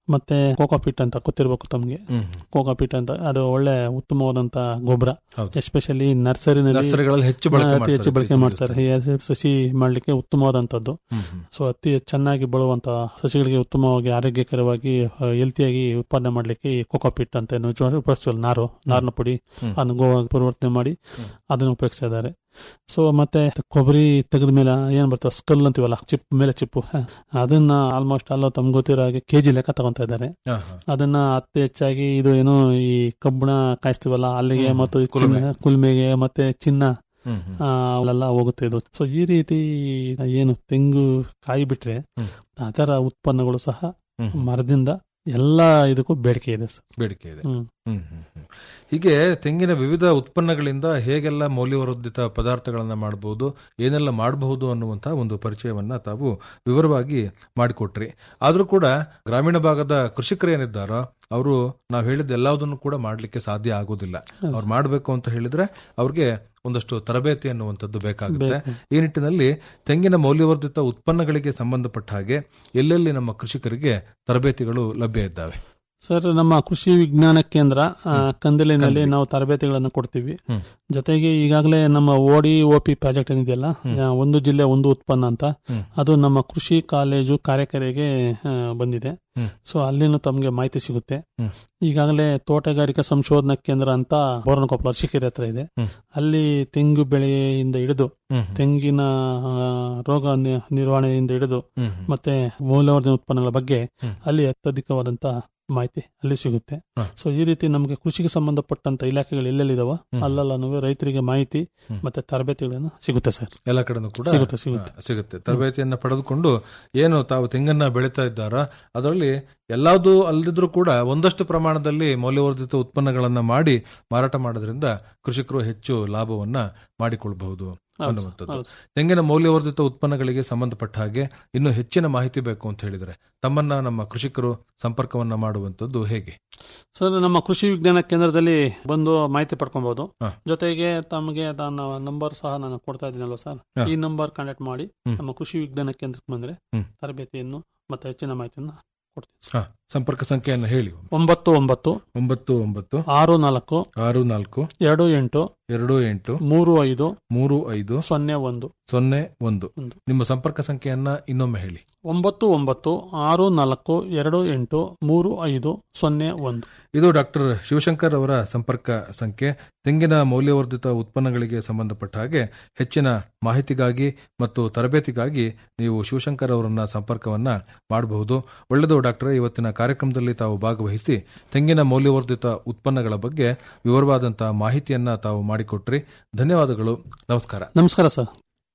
ಮತ್ತೆ ಕೋಕಾಪಿಟ್ ಅಂತ ಗೊತ್ತಿರ್ಬೇಕು ತಮ್ಗೆ ಹ್ಮ್ ಕೋಕಾಪಿಟ್ ಅಂತ ಅದು ಒಳ್ಳೆ ಉತ್ತಮವಾದಂತ ಗೊಬ್ಬರ ಹೌದು. ಎಸ್ಪೆಷಲಿ ನರ್ಸರಿನಲ್ಲಿ ನರ್ಸರಿಗಳಲ್ಲಿ ಹೆಚ್ಚು ಬಳಕೆ ಅತಿ ಹೆಚ್ಚು ಬಳಕೆ ಮಾಡ್ತಾರೆ ಈ ಸಸಿ ಮಾಡ್ಲಿಕ್ಕೆ ಉತ್ತಮವಾದಂತದ್ದು ಹ್ಮ್, ಹ್ಮ್. ಸೊ ಅತಿ ಚೆನ್ನಾಗಿ ಬೆಳುವಂತ ಸಸಿಗಳಿಗೆ ಉತ್ತಮವಾಗಿ ಆರೋಗ್ಯಕರವಾಗಿ ಹೆಲ್ತಿಯಾಗಿ ಉತ್ಪಾದನೆ ಮಾಡ್ಲಿಕ್ಕೆ ಈ ಕೋಕಾಪಿಟ್ ಅಂತ ಏನು ಜೋ- ಉಪಯೋಗಿಸ್ತೀವಲ್ಲ ನಾರು ನಾರಿನ ಪುಡಿ ಹ್ಮ್. ಅದನ್ನು ಗೋ ಪರಿವರ್ತನೆ ಮಾಡಿ ಹ್ಮ್. ಅದನ್ನು ಉಪಯೋಗಿಸ್ತಾ ಇದ್ದಾರೆ ಸೊ ಮತ್ತೆ ಕೊಬ್ಬರಿ ತೆಗೆದ ಮೇಲೆ ಏನ್ ಬರ್ತವೆ ಸ್ಕಲ್ ಅಂತೀವಲ್ಲ ಚಿಪ್ ಮೇಲೆ ಚಿಪ್ಪು ಹ, ಅದನ್ನ ಆಲ್ಮೋಸ್ಟ್ ಅಲ್ಲ ತಮ್ಗೆ ಗೊತ್ತಿರೋ ಹಾಗೆ ಕೆಜಿ ಲೆಕ್ಕ ತಗೊಂತಾ ಇದ್ದಾರೆ ಹಾ, ಹಾ. ಅದನ್ನ ಅತಿ ಹೆಚ್ಚಾಗಿ ಇದು ಏನು ಈ ಕಬ್ಬಣ ಕಾಯಿಸ್ತೀವಲ್ಲ ಅಲ್ಲಿಗೆ ಹ್ಮ್. ಮತ್ತು ಈ ಕುಲುಮೆ. ಚಿನ್ನ ಕುಲ್ಮೆಗೆ ಮತ್ತೆ ಚಿನ್ನ ಹ್ಮ್, ಹ್ಮ್. ಆ, ಅವೆಲ್ಲ ಹೋಗುತ್ತೆ ಇದು ಸೊ ಈ ರೀತಿ ಏನು ತೆಂಗು ಕಾಯಿ ಬಿಟ್ರೆ ಹ್ಮ್. ಅದರ ಉತ್ಪನ್ನಗಳು ಸಹ ಹ್ಮ್, ಹ್ಮ್. ಮರದಿಂದ ಎಲ್ಲ ಇದಕ್ಕೂ ಬೇಡಿಕೆ ಇದೆ ಸರ್ ಬೇಡಿಕೆ ಇದೆ ಹ್ಮ್ ಹ್ಮ್, ಹ್ಮ್, ಹ್ಮ್. ಹೀಗೆ ತೆಂಗಿನ ವಿವಿಧ ಉತ್ಪನ್ನಗಳಿಂದ ಹೇಗೆಲ್ಲ ಮೌಲ್ಯವರ್ಧಿತ ಪದಾರ್ಥಗಳನ್ನ ಮಾಡಬಹುದು ಏನೆಲ್ಲ ಮಾಡಬಹುದು ಅನ್ನುವಂತಹ ಒಂದು ಪರಿಚಯವನ್ನ ತಾವು ವಿವರವಾಗಿ ಮಾಡಿಕೊಟ್ರಿ ಆದ್ರೂ ಕೂಡ ಗ್ರಾಮೀಣ ಭಾಗದ ಕೃಷಿಕರು ಏನಿದ್ದಾರೋ ಅವರು ನಾವು ಹೇಳಿದ ಎಲ್ಲದನ್ನು ಕೂಡ ಮಾಡ್ಲಿಕ್ಕೆ ಸಾಧ್ಯ ಆಗೋದಿಲ್ಲ ಅವ್ರು ಮಾಡಬೇಕು ಅಂತ ಹೇಳಿದ್ರೆ ಅವ್ರಿಗೆ ಒಂದಷ್ಟು ತರಬೇತಿ ಅನ್ನುವಂಥದ್ದು ಬೇಕಾಗುತ್ತೆ ಬೇಕು. ಈ ನಿಟ್ಟಿನಲ್ಲಿ ತೆಂಗಿನ ಮೌಲ್ಯವರ್ಧಿತ ಉತ್ಪನ್ನಗಳಿಗೆ ಸಂಬಂಧಪಟ್ಟ ಹಾಗೆ ಎಲ್ಲೆಲ್ಲಿ ನಮ್ಮ ಕೃಷಿಕರಿಗೆ ತರಬೇತಿಗಳು ಲಭ್ಯ ಇದ್ದಾವೆ ಸರ್ ನಮ್ಮ ಕೃಷಿ ವಿಜ್ಞಾನ ಕೇಂದ್ರ ಆ, ಕಂದಲಿನಲ್ಲಿ ಕಂದಲಿ. ನಾವು ತರಬೇತಿಗಳನ್ನು ಕೊಡ್ತೀವಿ ಹ್ಮ್. ಜೊತೆಗೆ ಈಗಾಗಲೇ ನಮ್ಮ ಓಡಿ ಪಿ ಪ್ರಾಜೆಕ್ಟ್ ಏನಿದೆಯಲ್ಲ ಹ್ಮ್. ಆ, ಒಂದು ಜಿಲ್ಲೆ ಒಂದು ಉತ್ಪನ್ನ ಅಂತ ಹ್ಮ್. ಅದು ನಮ್ಮ ಕೃಷಿ ಕಾಲೇಜು ಕಾರ್ಯಕರಿಗೆ ಆ, ಬಂದಿದೆ ಹ್ಮ್. ಸೊ ಅಲ್ಲಿನೂ ತಮಗೆ ಮಾಹಿತಿ ಸಿಗುತ್ತೆ ಹ್ಮ್. ಈಗಾಗಲೇ ತೋಟಗಾರಿಕಾ ಸಂಶೋಧನಾ ಕೇಂದ್ರ ಅಂತ ಬೋರನಕೊಪ್ಪಲ ಅರಸೀಕೆರೆ ಹತ್ರ ಇದೆ ಹ್ಮ್. ಅಲ್ಲಿ ತೆಂಗು ಬೆಳೆಯಿಂದ ಹಿಡಿದು ಹ್ಮ್, ತೆಂಗಿನ ಆ, ರೋಗ ನಿ- ನಿರ್ವಹಣೆಯಿಂದ ಹಿಡಿದು ಹ್ಮ್, ಹ್ಮ್. ಮತ್ತೆ ಮೌಲ್ಯವರ್ಧನೆ ಉತ್ಪನ್ನಗಳ ಬಗ್ಗೆ ಹ್ಮ್. ಅಲ್ಲಿ ಅತ್ಯಧಿಕವಾದಂತ ಮಾಹಿತಿ ಅಲ್ಲಿ ಸಿಗುತ್ತೆ ಹ. ಸೊ ಈ ರೀತಿ ನಮಗೆ ಕೃಷಿಗೆ ಸಂಬಂಧಪಟ್ಟಂತ ಇಲಾಖೆಗಳು ಎಲ್ಲೆಲ್ಲಿದಾವ ಹ್ಮ್. ಅಲ್ಲೆಲ್ಲ ರೈತರಿಗೆ ಮಾಹಿತಿ ಹ್ಮ್. ಮತ್ತೆ ತರಬೇತಿಗಳನ್ನು ಸಿಗುತ್ತೆ ಸರ್ ಎಲ್ಲ ಕಡೆನೂ ಕೂಡ ಸಿಗುತ್ತೆ ಸಿಗುತ್ತೆ ಆ, ಸಿಗುತ್ತೆ ತರಬೇತಿಯನ್ನ ಪಡೆದುಕೊಂಡು ಏನು ತಾವು ತೆಂಗನ್ನ ಬೆಳೀತಾ ಇದ್ದಾರೋ ಅದರಲ್ಲಿ ಎಲ್ಲಾವುದು ಅಲ್ಲದಿದ್ರೂ ಕೂಡ ಒಂದಷ್ಟು ಪ್ರಮಾಣದಲ್ಲಿ ಮೌಲ್ಯವರ್ಧಿತ ಉತ್ಪನ್ನಗಳನ್ನ ಮಾಡಿ ಮಾರಾಟ ಮಾಡೋದ್ರಿಂದ ಕೃಷಿಕರು ಹೆಚ್ಚು ಲಾಭವನ್ನ ಮಾಡಿಕೊಳ್ಬಹುದು ಹೌದು, ಅನ್ನುವಂಥದ್ದು ಹೌದು. ತೆಂಗಿನ ಮೌಲ್ಯವರ್ಧಿತ ಉತ್ಪನ್ನಗಳಿಗೆ ಸಂಬಂಧಪಟ್ಟ ಹಾಗೆ ಇನ್ನೂ ಹೆಚ್ಚಿನ ಮಾಹಿತಿ ಬೇಕು ಅಂತ ಹೇಳಿದ್ರೆ ತಮ್ಮನ್ನ ನಮ್ಮ ಕೃಷಿಕರು ಸಂಪರ್ಕವನ್ನ ಮಾಡುವಂತದ್ದು ಹೇಗೆ ಸರ್ ನಮ್ಮ ಕೃಷಿ ವಿಜ್ಞಾನ ಕೇಂದ್ರದಲ್ಲಿ ಬಂದು ಮಾಹಿತಿ ಪಡ್ಕೊಬಹುದು ಹ. ಜೊತೆಗೆ ತಮಗೆ ನನ್ನ ನಂಬರ್ ಸಹ ನಾನು ಕೊಡ್ತಾ ಇದ್ದೀನಲ್ವ ಸರ್ ಹ. ಈ ನಂಬರ್ ಕಾಂಟ್ಯಾಕ್ಟ್ ಮಾಡಿ ಹ್ಮ್. ನಮ್ಮ ಕೃಷಿ ವಿಜ್ಞಾನ ಕೇಂದ್ರಕ್ಕೆ ಬಂದ್ರೆ ಹ್ಮ್. ತರಬೇತಿಯನ್ನು ಮತ್ತೆ ಹೆಚ್ಚಿನ ಮಾಹಿತಿಯನ್ನು ಕೊಡ್ತೀನಿ ಸರ್. ಹಾ ಸಂಪರ್ಕ ಸಂಖ್ಯೆಯನ್ನು ಹೇಳಿ ಒಂಬತ್ತು ಒಂಬತ್ತು ಒಂಬತ್ತು ಒಂಬತ್ತು ಆರು ನಾಲ್ಕು ಆರು ನಾಲ್ಕು ಎರಡು ಎಂಟು ಎರಡು ಎಂಟು ಮೂರು ಐದು ಮೂರು ಐದು ಸೊನ್ನೆ ಒಂದು ಸೊನ್ನೆ ಒಂದು ಒಂದು. ನಿಮ್ಮ ಸಂಪರ್ಕ ಸಂಖ್ಯೆಯನ್ನ ಇನ್ನೊಮ್ಮೆ ಹೇಳಿ ಒಂಬತ್ತು ಒಂಬತ್ತು ಆರು ನಾಲ್ಕು ಎರಡು ಎಂಟು ಮೂರು ಐದು ಸೊನ್ನೆ ಒಂದು ಇದು ಡಾಕ್ಟರ್ ಶಿವಶಂಕರ್ ಅವರ ಸಂಪರ್ಕ ಸಂಖ್ಯೆ ತೆಂಗಿನ ಮೌಲ್ಯವರ್ಧಿತ ಉತ್ಪನ್ನಗಳಿಗೆ ಸಂಬಂಧಪಟ್ಟ ಹಾಗೆ ಹೆಚ್ಚಿನ ಮಾಹಿತಿಗಾಗಿ ಮತ್ತು ತರಬೇತಿಗಾಗಿ ನೀವು ಶಿವಶಂಕರ್ ಅವರನ್ನ ಸಂಪರ್ಕವನ್ನ ಮಾಡಬಹುದು ಒಳ್ಳೆಯದು ಡಾಕ್ಟರ್ ಇವತ್ತಿನ ಕಾರ್ಯಕ್ರಮದಲ್ಲಿ ತಾವು ಭಾಗವಹಿಸಿ ತೆಂಗಿನ ಮೌಲ್ಯವರ್ಧಿತ ಉತ್ಪನ್ನಗಳ ಬಗ್ಗೆ ವಿವರವಾದಂತಹ ಮಾಹಿತಿಯನ್ನ ತಾವು ಮಾಡಿಕೊಟ್ರಿ ಧನ್ಯವಾದಗಳು ನಮಸ್ಕಾರ ನಮಸ್ಕಾರ ಸರ್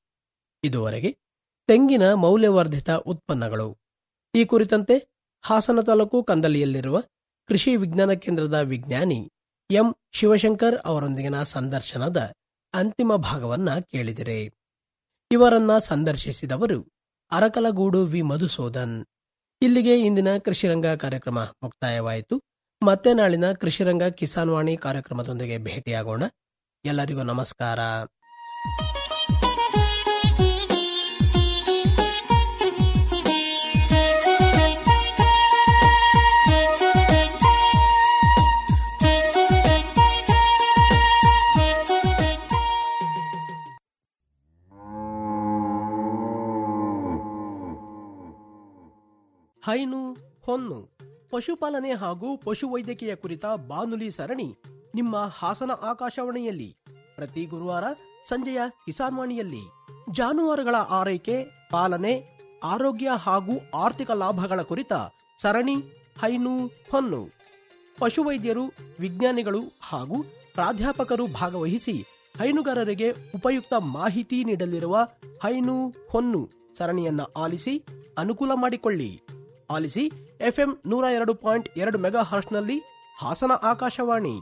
ಇದುವರೆಗೆ ತೆಂಗಿನ ಮೌಲ್ಯವರ್ಧಿತ ಉತ್ಪನ್ನಗಳು ಈ ಕುರಿತಂತೆ ಹಾಸನ ತಾಲೂಕು ಕಂದಲಿಯಲ್ಲಿರುವ ಕೃಷಿ ವಿಜ್ಞಾನ ಕೇಂದ್ರದ ವಿಜ್ಞಾನಿ ಎಂ ಶಿವಶಂಕರ್ ಅವರೊಂದಿಗಿನ ಸಂದರ್ಶನದ ಅಂತಿಮ ಭಾಗವನ್ನ ಕೇಳಿದಿರಿ ಇವರನ್ನ ಸಂದರ್ಶಿಸಿದವರು ಅರಕಲಗೂಡು ವಿ ಮಧುಸೂದನ್ ಇಲ್ಲಿಗೆ ಇಂದಿನ ಕೃಷಿರಂಗ ಕಾರ್ಯಕ್ರಮ ಮುಕ್ತಾಯವಾಯಿತು ಮತ್ತೆ ನಾಳಿನ ಕೃಷಿರಂಗ ಕಿಸಾನ್ ವಾಣಿ ಕಾರ್ಯಕ್ರಮದೊಂದಿಗೆ ಭೇಟಿಯಾಗೋಣ ಎಲ್ಲರಿಗೂ ನಮಸ್ಕಾರ ಹೈನು ಹೊನ್ನು ಪಶುಪಾಲನೆ ಹಾಗೂ ಪಶುವೈದ್ಯಕೀಯ ಕುರಿತ ಬಾನುಲಿ ಸರಣಿ ನಿಮ್ಮ ಹಾಸನ ಆಕಾಶವಾಣಿಯಲ್ಲಿ ಪ್ರತಿ ಗುರುವಾರ ಸಂಜೆಯ ಕಿಸಾನ್ವಾಣಿಯಲ್ಲಿ ಜಾನುವಾರುಗಳ ಆರೈಕೆ ಪಾಲನೆ ಆರೋಗ್ಯ ಹಾಗೂ ಆರ್ಥಿಕ ಲಾಭಗಳ ಕುರಿತ ಸರಣಿ ಹೈನು ಹೊನ್ನು ಪಶುವೈದ್ಯರು ವಿಜ್ಞಾನಿಗಳು ಹಾಗೂ ಪ್ರಾಧ್ಯಾಪಕರು ಭಾಗವಹಿಸಿ ಹೈನುಗಾರರಿಗೆ ಉಪಯುಕ್ತ ಮಾಹಿತಿ ನೀಡಲಿರುವ ಹೈನು ಹೊನ್ನು ಸರಣಿಯನ್ನ ಆಲಿಸಿ ಅನುಕೂಲ ಮಾಡಿಕೊಳ್ಳಿ ಆಲಿಸಿ ಎಫ್ಎಂ ನೂರ ಎರಡು ಪಾಯಿಂಟ್ ಎರಡು ಮೆಗಾ ಹರ್ಷ್ನಲ್ಲಿ ಹಾಸನ ಆಕಾಶವಾಣಿ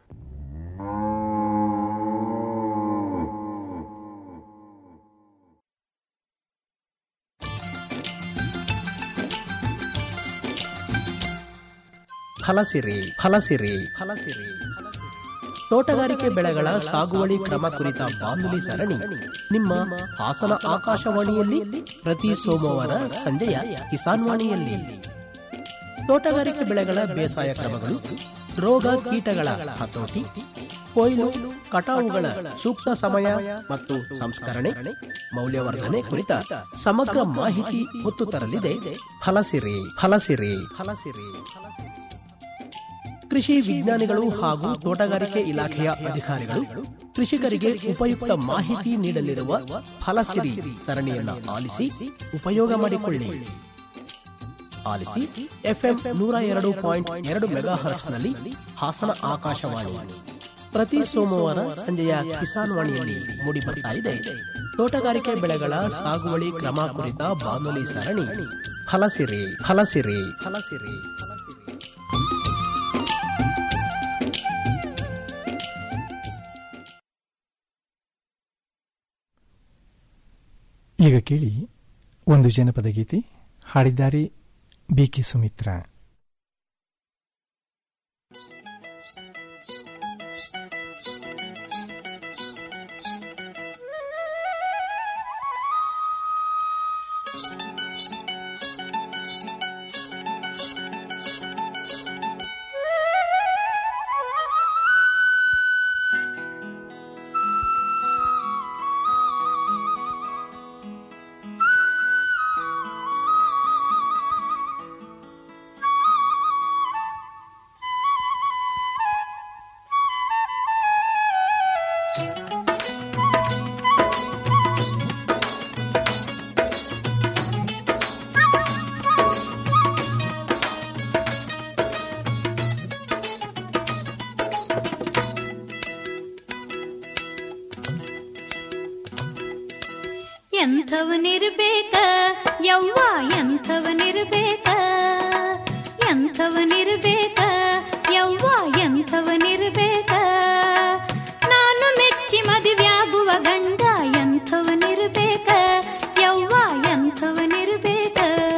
ಫಲಸಿರಿ ಫಲಸಿರಿ ಫಲಸಿರಿ ತೋಟಗಾರಿಕೆ ಬೆಳೆಗಳ ಸಾಗುವಳಿ ಕ್ರಮ ಕುರಿತ ಬಾನುಲಿ ಸರಣಿ ನಿಮ್ಮ ಹಾಸನ ಆಕಾಶವಾಣಿಯಲ್ಲಿ ಪ್ರತಿ ಸೋಮವಾರ ಸಂಜೆಯ ಕಿಸಾನ್ ವಾಣಿಯಲ್ಲಿ ತೋಟಗಾರಿಕೆ ಬೆಳೆಗಳ ಬೇಸಾಯ ಕ್ರಮಗಳು ರೋಗ ಕೀಟಗಳ ಹತೋಟಿ ಕೊಯ್ಲು ಕಟಾವುಗಳ ಸೂಕ್ತ ಸಮಯ ಮತ್ತು ಸಂಸ್ಕರಣೆ ಮೌಲ್ಯವರ್ಧನೆ ಕುರಿತ ಸಮಗ್ರ ಮಾಹಿತಿ ಹೊತ್ತು ತರಲಿದೆ ಫಲಸಿರಿ ಫಲಸಿರಿ ಫಲಸಿರಿ ಕೃಷಿ ವಿಜ್ಞಾನಿಗಳು ಹಾಗೂ ತೋಟಗಾರಿಕೆ ಇಲಾಖೆಯ ಅಧಿಕಾರಿಗಳು ಕೃಷಿಕರಿಗೆ ಉಪಯುಕ್ತ ಮಾಹಿತಿ ನೀಡಲಿರುವ ಫಲಸಿರಿ ಸರಣಿಯನ್ನ ಆಲಿಸಿ ಉಪಯೋಗ ಮಾಡಿಕೊಳ್ಳಿ ಆಲಿಸಿ ಎಫ್ಎಂ ನೂರ ಎರಡು ಪಾಯಿಂಟ್ ಎರಡು ಮೆಗಾ ನಲ್ಲಿ ಹಾಸನ ಆಕಾಶವಾಣಿ ಪ್ರತಿ ಸೋಮವಾರ ಸಂಜೆಯ ಕಿಸಾನ್ ವಾಣಿಯಲ್ಲಿ ಮೂಡಿ ಬರ್ತಾ ಇದೆ ತೋಟಗಾರಿಕೆ ಬೆಳೆಗಳ ಸಾಗುವಳಿ ಕ್ರಮ ಕುರಿತ ಬಾನುಲಿ ಸರಣಿ ಫಲಸಿರಿ ಫಲಸಿರಿ ಫಲಸಿರಿ ಈಗ ಕೇಳಿ ಒಂದು ಜನಪದ ಗೀತೆ ಹಾಡಿದ್ದಾರೆ ಬಿಕೆ ಸುಮಿತ್ರಾ ಎಂಥವನಿರ್ಬೇಕ ಯವ್ವ ಎಂಥವನಿರ್ಬೇಕ ಎಂಥವನಿರ್ಬೇಕ ಯವ್ವ ಎಂಥವನಿರ್ಬೇಕ ನಾನು ಮೆಚ್ಚಿ ಮದುವೆಯಾಗುವ ಗಂಡ ಎಂಥವನಿರ್ಬೇಕ ಯವ್ವ ಎಂಥವನಿರ್ಬೇಕ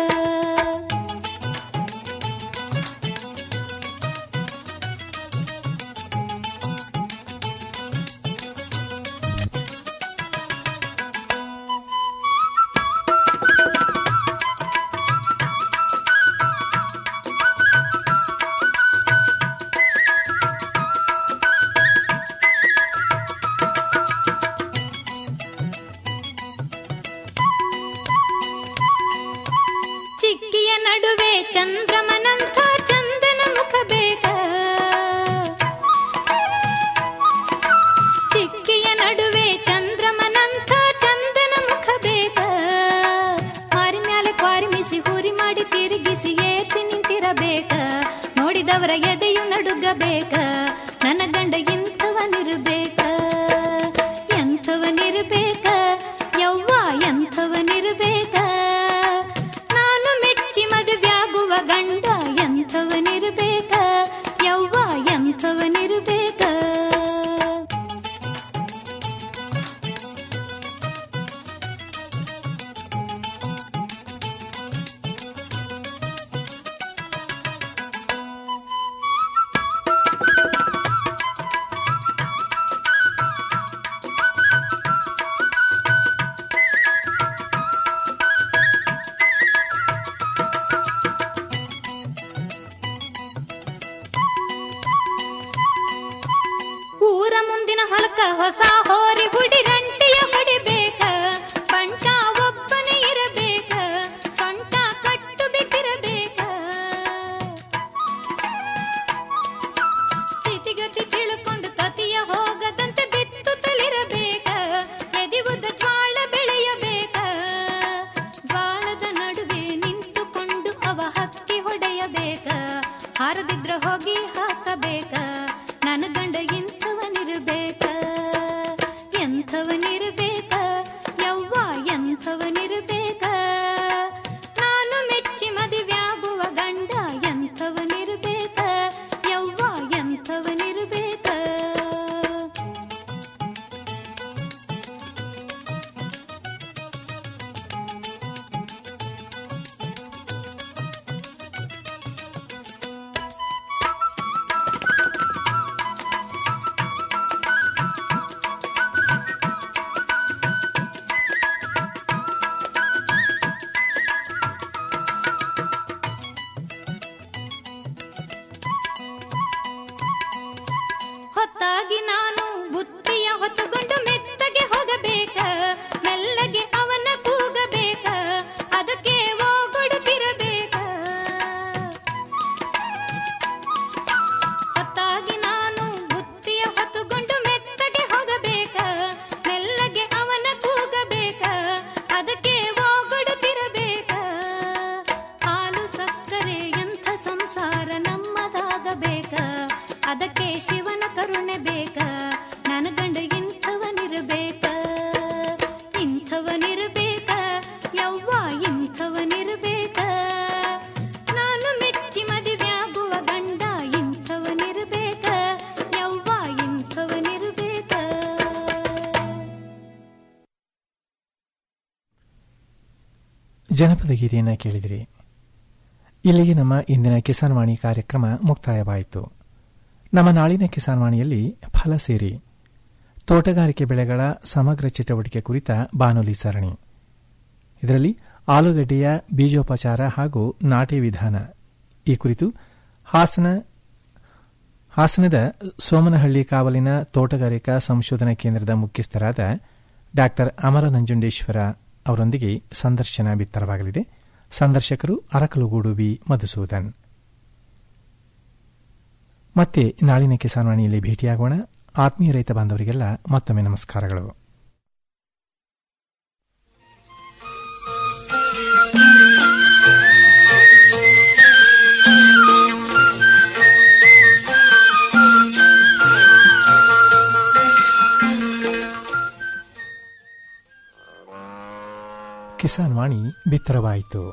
ಚಿಕ್ಕಿಯ ನಡುವೆ ಚಂದ್ರಮನಂಥ ಚಂದನ ಮುಖ ಬೇಕ ಚಿಕ್ಕಿಯ ನಡುವೆ ಚಂದ್ರಮನಂಥ ಚಂದನ ಮುಖ ಬೇಕ ಮಾರಿ ಮ್ಯಾಲೆ ಕ್ವಾರಿಮಿಸಿ ಹುರಿ ಮಾಡಿ ತಿರುಗಿಸಿ ಏರ್ಸಿ ನಿಂತಿರಬೇಕ ನೋಡಿದವರ ಎದೆಯು ನಡುಗಬೇಕ ನನ್ನ ಗಂಡ ಇಂಥವನಿರ್ಬೇಕ ಎಂಥವನಿರ್ಬೇಕ ಯವ್ವ ಎಂಥವನಿರ್ಬೇಕ ನಾನು ಮೆಚ್ಚಿ ಮದುವೆಯಾಗುವ ಗಂಡ ಎಂಥವನಿರ್ಬೇಕ ಯವ್ವ ಎಂಥವನಿರ್ಬೇಕ ಊರ ಮುಂದಿನ ಹೊಲಕ ಹೊಸ ಹೋರಿ ಹುಡಿ ರಂಟಿಯ ಹೊಡಿಬೇಕ ಬಂಟ ಒಬ್ಬನೇ ಇರಬೇಕ ಸೊಂಟ ಕಟ್ಟು ಬಿದ್ದಿರಬೇಕ ಸ್ಥಿತಿಗತಿ ತಿಳ್ಕೊಂಡು ತತಿಯ ಹೋಗದಂತೆ ಬಿತ್ತು ತಲಿರಬೇಕ ಎದಿವುದ ಜ್ವಾಳ ಬೆಳೆಯಬೇಕ ಜ್ವಾಳದ ನಡುವೆ ನಿಂತುಕೊಂಡು ಅವ ಹಕ್ಕಿ ಹೊಡೆಯಬೇಕ ಹಾರದಿದ್ರ ಹೋಗಿ ಹಾಕಬೇಕ ನನ್ನ ಗಂಡ ಇಂಥವನಿರ್ಬೇಕ ಎಂಥವನಿರ ಹೊತ್ತಾಗಿ ನಾನು ಬುತ್ತಿಯ ಹೊತ್ತುಕೊಂಡು ಮೆತ್ತಗೆ ಹೋಗಬೇಕ ಮೆಲ್ಲಗೆ ಅವನ ಕೂಗಬೇಕ ಅದಕ್ಕೆ ಓಗೊಡುತ್ತಿರಬೇಕ ಹೊತ್ತಾಗಿ ನಾನು ಬುತ್ತಿಯ ಹೊತ್ತುಕೊಂಡು ಮೆತ್ತಗೆ ಹೋಗಬೇಕ ಮೆಲ್ಲಗೆ ಅವನ ಕೂಗಬೇಕ ಅದಕ್ಕೆ ಓಗೊಡುತ್ತಿರಬೇಕ ಹಾಲು ಸಕ್ಕರೆ ಎಂಥ ಸಂಸಾರ ನಮ್ಮದಾಗಬೇಕ ಅದಕ್ಕೆ ಶಿವನ ಕರುಣೆ ಬೇಕ ನನ್ನ ಗಂಡ ಇಂಥವನಿರಬೇಕ ಇಂಥವನಿರಬೇಕ ಯವ್ವ ಇಂಥವನಿರಬೇಕ ನಾನು ಮೆಚ್ಚಿ ಮದುವೆಯಾಗುವ ಗಂಡ ಇಂಥವನಿರಬೇಕ ಯವ್ವ ಇಂಥವನಿರಬೇಕ ಜನಪದ ಗೀತೆಯನ್ನು ಕೇಳಿದಿರಿ ಇಲ್ಲಿಗೆ ನಮ್ಮ ಇಂದಿನ ಕಿಸಾನ್ ವಾಣಿ ಕಾರ್ಯಕ್ರಮ ಮುಕ್ತಾಯವಾಯಿತು ನಮ್ಮ ನಾಳಿನ ಕಿಸಾನ್ ವಾಣಿಯಲ್ಲಿ ಫಲ ಸೇರಿ ತೋಟಗಾರಿಕೆ ಬೆಳೆಗಳ ಸಮಗ್ರ ಚಟುವಟಿಕೆ ಕುರಿತ ಬಾನುಲಿ ಸರಣಿ ಇದರಲ್ಲಿ ಆಲೂಗಡ್ಡೆಯ ಬೀಜೋಪಚಾರ ಹಾಗೂ ನಾಟಿ ವಿಧಾನ ಈ ಕುರಿತು ಹಾಸನ ಹಾಸನದ ಸೋಮನಹಳ್ಳಿ ಕಾವಲಿನ ತೋಟಗಾರಿಕಾ ಸಂಶೋಧನಾ ಕೇಂದ್ರದ ಮುಖ್ಯಸ್ಥರಾದ ಡಾ ಅಮರ ನಂಜುಂಡೇಶ್ವರ ಅವರೊಂದಿಗೆ ಸಂದರ್ಶನ ಬಿತ್ತರವಾಗಲಿದೆ ಸಂದರ್ಶಕರು ಅರಕಲುಗೂಡು ಬಿ ಮಧುಸೂದನ್ ಮತ್ತೆ ನಾಳಿನ ಕಿಸಾನ್ವಾಣಿಯಲ್ಲಿ ಭೇಟಿಯಾಗೋಣ ಆತ್ಮೀಯ ರೈತ ಬಾಂಧವರಿಗೆಲ್ಲ ಮತ್ತೊಮ್ಮೆ ನಮಸ್ಕಾರಗಳು ಕಿಸಾನ್ ವಾಣಿ ಬಿತ್ತರವಾಯಿತು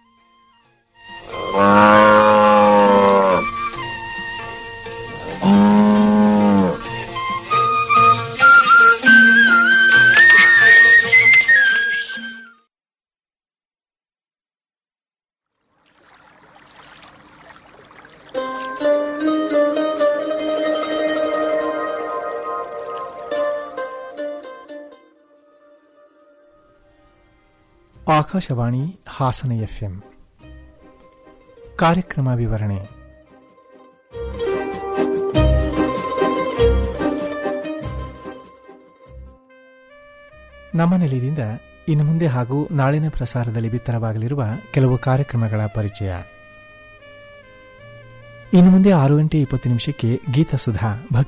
ಆಕಾಶವಾಣಿ ಹಾಸನ ಎಫ್ಎಂ ಕಾರ್ಯಕ್ರಮ ವಿವರಣೆ ನಮ್ಮ ನಿಲಯದಿಂದ ಇನ್ನು ಮುಂದೆ ಹಾಗೂ ನಾಳಿನ ಪ್ರಸಾರದಲ್ಲಿ ಬಿತ್ತರವಾಗಲಿರುವ ಕೆಲವು ಕಾರ್ಯಕ್ರಮಗಳ ಪರಿಚಯ ಇನ್ನು ಮುಂದೆ ಆರು ಗಂಟೆ ಇಪ್ಪತ್ತು ನಿಮಿಷಕ್ಕೆ ಗೀತಸುಧಾ ಭಕ್ತಿ